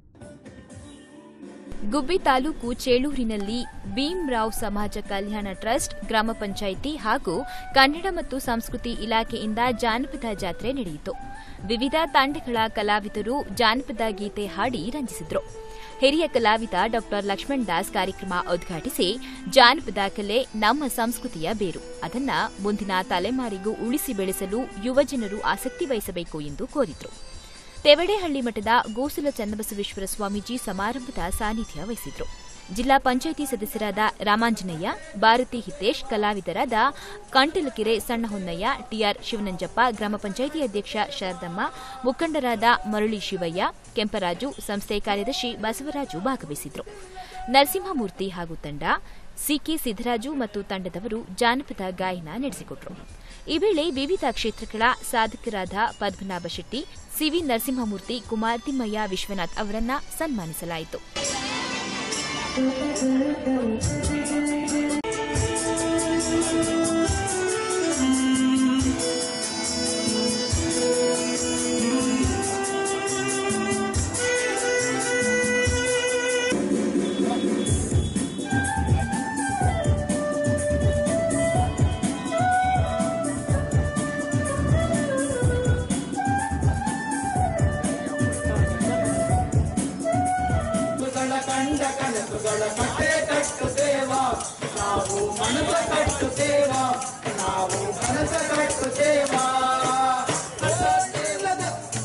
[SPEAKER 2] ಗುಬ್ಬಿ ತಾಲೂಕು ಚೇಳೂರಿನಲ್ಲಿ ಭೀಮ್ರಾವ್ ಸಮಾಜ ಕಲ್ಯಾಣ ಟ್ರಸ್ಟ್ ಗ್ರಾಮ ಪಂಚಾಯಿತಿ ಹಾಗೂ ಕನ್ನಡ ಮತ್ತು ಸಂಸ್ಕೃತಿ ಇಲಾಖೆಯಿಂದ ಜಾನಪದ ಜಾತ್ರೆ ನಡೆಯಿತು ವಿವಿಧ ತಂಡಗಳ ಕಲಾವಿದರು ಜಾನಪದ ಗೀತೆ ಹಾಡಿ ರಂಜಿಸಿದರು ಹಿರಿಯ ಕಲಾವಿದ ಡಾ ಲಕ್ಷ್ಮಣ್ ದಾಸ್ ಕಾರ್ಯಕ್ರಮ ಉದ್ಘಾಟಿಸಿ ಜಾನಪದ ಕಲೆ ನಮ್ಮ ಸಂಸ್ಕೃತಿಯ ಬೇರು ಅದನ್ನ ಮುಂದಿನ ತಲೆಮಾರಿಗೂ ಉಳಿಸಿ ಬೆಳೆಸಲು ಯುವಜನರು ಆಸಕ್ತಿ ವಹಿಸಬೇಕು ಎಂದು ಕೋರಿದರು ತೆವಡೆಹಳ್ಳಿ ಮಠದ ಗೋಸುಲ ಚನ್ನಬಸವೇಶ್ವರ ಸ್ವಾಮೀಜಿ ಸಮಾರಂಭದ ಸಾನ್ನಿಧ್ಯ ವಹಿಸಿದ್ರು ಜಿಲ್ಲಾ ಪಂಚಾಯಿತಿ ಸದಸ್ಯರಾದ ರಾಮಾಂಜನೇಯ ಭಾರತಿ ಹಿತೇಶ್ ಕಲಾವಿದರಾದ ಕಂಟಲಕೆರೆ ಸಣ್ಣ ಹೊನ್ನಯ್ಯ ಟಿಆರ್ ಶಿವನಂಜಪ್ಪ ಗ್ರಾಮ ಪಂಚಾಯಿತಿ ಅಧ್ಯಕ್ಷ ಶಾರದಮ್ಮ ಮುಖಂಡರಾದ ಮರಳಿ ಶಿವಯ್ಯ ಕೆಂಪರಾಜು ಸಂಸ್ಥೆ ಕಾರ್ಯದರ್ಶಿ ಬಸವರಾಜು ಭಾಗವಹಿಸಿದ್ರು ನರಸಿಂಹಮೂರ್ತಿ ಹಾಗೂ ತಂಡ ಸಿಕೆ ಸಿದ್ದರಾಜು ಮತ್ತು ತಂಡದವರು ಜಾನಪದ ಗಾಯನ ನಡೆಸಿಕೊಟ್ರು ಈ ವೇಳೆ ವಿವಿಧ ಕ್ಷೇತ್ರಗಳ ಸಾಧಕರಾದ ಪದ್ಮನಾಭ ಶೆಟ್ಟಿ ಸಿವಿ ನರಸಿಂಹಮೂರ್ತಿ ಕುಮಾರ್ ತಿಮ್ಮಯ್ಯ ವಿಶ್ವನಾಥ್ ಅವರನ್ನ ಸನ್ಮಾನಿಸಲಾಯಿತು
[SPEAKER 13] ಕಂಡ ಕನಸುಗಳ ಕಟ್ಟೆ ಕಟ್ಟುತ್ತೇವ ನಾವು ಮನಸ ಕಟ್ಟುತ್ತೇವ ನಾವು ಮನಸ ಕಟ್ಟುತ್ತೇವ ಗೋಳಿಲ್ಲದ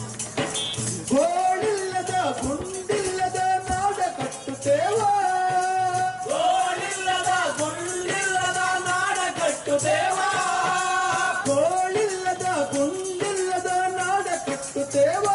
[SPEAKER 13] ಗೋಳಿಲ್ಲದ ಗುಂಡಿಲ್ಲದ ನಾಡ ಕಟ್ಟುತ್ತೇವ ಗೋಳಿಲ್ಲದ ಗುಂಡಿಲ್ಲದ ನಾಡ ಕಟ್ಟುತ್ತೇವ ಗೋಳಿಲ್ಲದ ಗುಂಡಿಲ್ಲದ ನಾಡ ಕಟ್ಟುತ್ತೇವ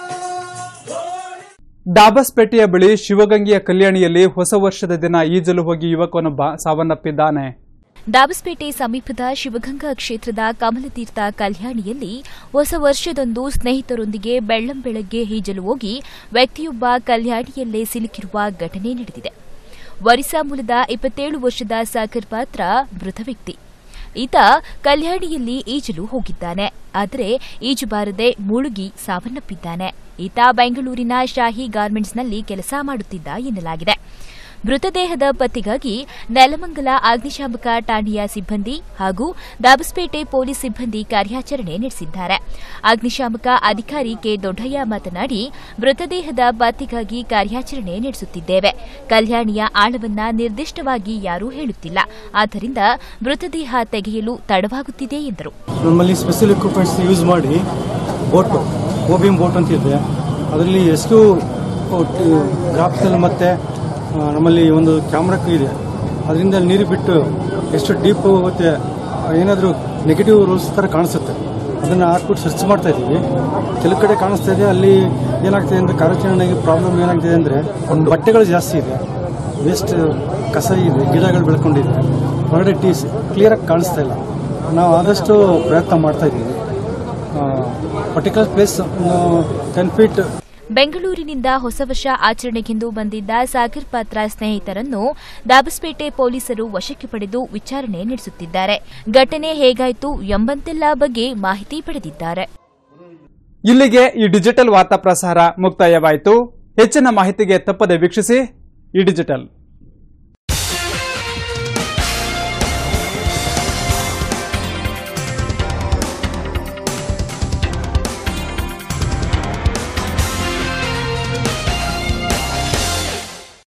[SPEAKER 1] ಡಾಬಸ್ಪೇಟೆಯ ಬಳಿ ಶಿವಗಂಗೆಯ ಕಲ್ಯಾಣಿಯಲ್ಲಿ ಹೊಸ ವರ್ಷದ ದಿನ ಈಜಲು ಹೋಗಿ ಯುವಕನೊಬ್ಬ ಸಾವನ್ನಪ್ಪಿದ್ದಾನೆ
[SPEAKER 2] ದಾಬಸ್ಪೇಟೆ ಸಮೀಪದ ಶಿವಗಂಗಾ ಕ್ಷೇತ್ರದ ಕಮಲತೀರ್ಥ ಕಲ್ಯಾಣಿಯಲ್ಲಿ ಹೊಸ ವರ್ಷದಂದು ಸ್ನೇಹಿತರೊಂದಿಗೆ ಬೆಳ್ಳಂಬೆಳಗ್ಗೆ ಈಜಲು ಹೋಗಿ ವ್ಯಕ್ತಿಯೊಬ್ಬ ಕಲ್ಯಾಣಿಯಲ್ಲೇ ಸಿಲುಕಿರುವ ಘಟನೆ ನಡೆದಿದೆ ಒರಿಸ್ಸಾ ಮೂಲದ ಇಪ್ಪತ್ತೇಳು ವರ್ಷದ ಸಾಗರ್ ಪಾತ್ರ ಮೃತ ವ್ಯಕ್ತಿ ಈತ ಕಲ್ಯಾಣಿಯಲ್ಲಿ ಈಜಲು ಹೋಗಿದ್ದಾನೆ ಆದರೆ ಈಜು ಬಾರದೆ ಮುಳುಗಿ ಸಾವನ್ನಪ್ಪಿದ್ದಾನೆ ಈತ ಬೆಂಗಳೂರಿನ ಶಾಹಿ ಗಾರ್ಮೆಂಟ್ಸ್ನಲ್ಲಿ ಕೆಲಸ ಮಾಡುತ್ತಿದ್ದ ಎನ್ನಲಾಗಿದೆ ಮೃತದೇಹದ ಪತ್ತೆಗಾಗಿ ನೆಲಮಂಗಲ ಅಗ್ನಿಶಾಮಕ ಠಾಣೆಯ ಸಿಬ್ಬಂದಿ ಹಾಗೂ ದಾಬಸ್ಪೇಟೆ ಪೊಲೀಸ್ ಸಿಬ್ಬಂದಿ ಕಾರ್ಯಾಚರಣೆ ನಡೆಸಿದ್ದಾರೆ ಅಗ್ನಿಶಾಮಕ ಅಧಿಕಾರಿ ಕೆ ದೊಡ್ಡಯ್ಯ ಮಾತನಾಡಿ ಮೃತದೇಹದ ಪತ್ತೆಗಾಗಿ ಕಾರ್ಯಾಚರಣೆ ನಡೆಸುತ್ತಿದ್ದೇವೆ ಕಲ್ಯಾಣಿಯ ಆಳವನ್ನ ನಿರ್ದಿಷ್ಟವಾಗಿ ಯಾರೂ ಹೇಳುತ್ತಿಲ್ಲ ಆದ್ದರಿಂದ ಮೃತದೇಹ ತೆಗೆಯಲು ತಡವಾಗುತ್ತಿದೆ ಎಂದರು
[SPEAKER 9] ನಮ್ಮಲ್ಲಿ ಸ್ಪೆಷಲ್ ಎಕ್ವಿಪ್ಮೆಂಟ್ಸ್ ಯೂಸ್ ಮಾಡಿ ಬೋಟು ಓಬಿಎಂ ಬೋಟ್ ಅಂತ ಇದೆ ಅದರಲ್ಲಿ ಎಷ್ಟು ಗ್ರಾಫ್ಸಲ್ಲಿ ಮತ್ತೆ ಆ, ನಮ್ಮಲ್ಲಿ ಒಂದು ಕ್ಯಾಮ್ರಾ ಇದೆ ಅದರಿಂದ ನೀರು ಬಿಟ್ಟು ಎಷ್ಟು ಡೀಪ್ ಹೋಗುತ್ತೆ ಏನಾದರೂ ನೆಗೆಟಿವ್ ರೂಲ್ಸ್ ಥರ ಕಾಣಿಸುತ್ತೆ ಅದನ್ನು ಹಾಕ್ಬಿಟ್ಟು ಸರ್ಚ್ ಮಾಡ್ತಾ ಇದ್ದೀವಿ ಕೆಲವು ಕಡೆ ಕಾಣಿಸ್ತಾ ಇದೆ ಅಲ್ಲಿ ಏನಾಗ್ತಿದೆ ಅಂದರೆ ಕಾರ್ಯಾಚರಣೆಗೆ ಪ್ರಾಬ್ಲಮ್ ಏನಾಗ್ತಿದೆ ಅಂದರೆ ಒಂದು ಬಟ್ಟೆಗಳು ಜಾಸ್ತಿ ಇದೆ ವೇಸ್ಟ್ ಕಸ ಇದೆ ಗಿಡಗಳು ಬೆಳ್ಕೊಂಡಿದೆ ಹೊರಗಡೆ ಟೀಸ್ ಕ್ಲಿಯರಾಗಿ ಕಾಣಿಸ್ತಾ ಇಲ್ಲ ನಾವು ಆದಷ್ಟು ಪ್ರಯತ್ನ ಮಾಡ್ತಾ ಇದ್ದೀವಿ ಪರ್ಟಿಕ್ಯುಲರ್ ಪ್ಲೇಸ್ ಟೆನ್ ಫೀಟ್
[SPEAKER 2] ಬೆಂಗಳೂರಿನಿಂದ ಹೊಸ ವರ್ಷ ಆಚರಣೆಗೆಂದು ಬಂದಿದ್ದ ಸಾಗರ್ ಪಾತ್ರ ಸ್ನೇಹಿತರನ್ನು ದಾಬಸ್ಪೇಟೆ ಪೊಲೀಸರು ವಶಕ್ಕೆ ಪಡೆದು ವಿಚಾರಣೆ ನಡೆಸುತ್ತಿದ್ದಾರೆ ಘಟನೆ ಹೇಗಾಯಿತು ಎಂಬಂತೆಲ್ಲ ಬಗ್ಗೆ ಮಾಹಿತಿ ಪಡೆದಿದ್ದಾರೆ
[SPEAKER 1] ಇಲ್ಲಿಗೆ ಈ ಡಿಜಿಟಲ್ ವಾರ್ತಾ ಪ್ರಸಾರ ಮುಕ್ತಾಯವಾಯಿತು ಹೆಚ್ಚಿನ ಮಾಹಿತಿಗೆ ತಪ್ಪದೆ ವೀಕ್ಷಿಸಿ ಈ ಡಿಜಿಟಲ್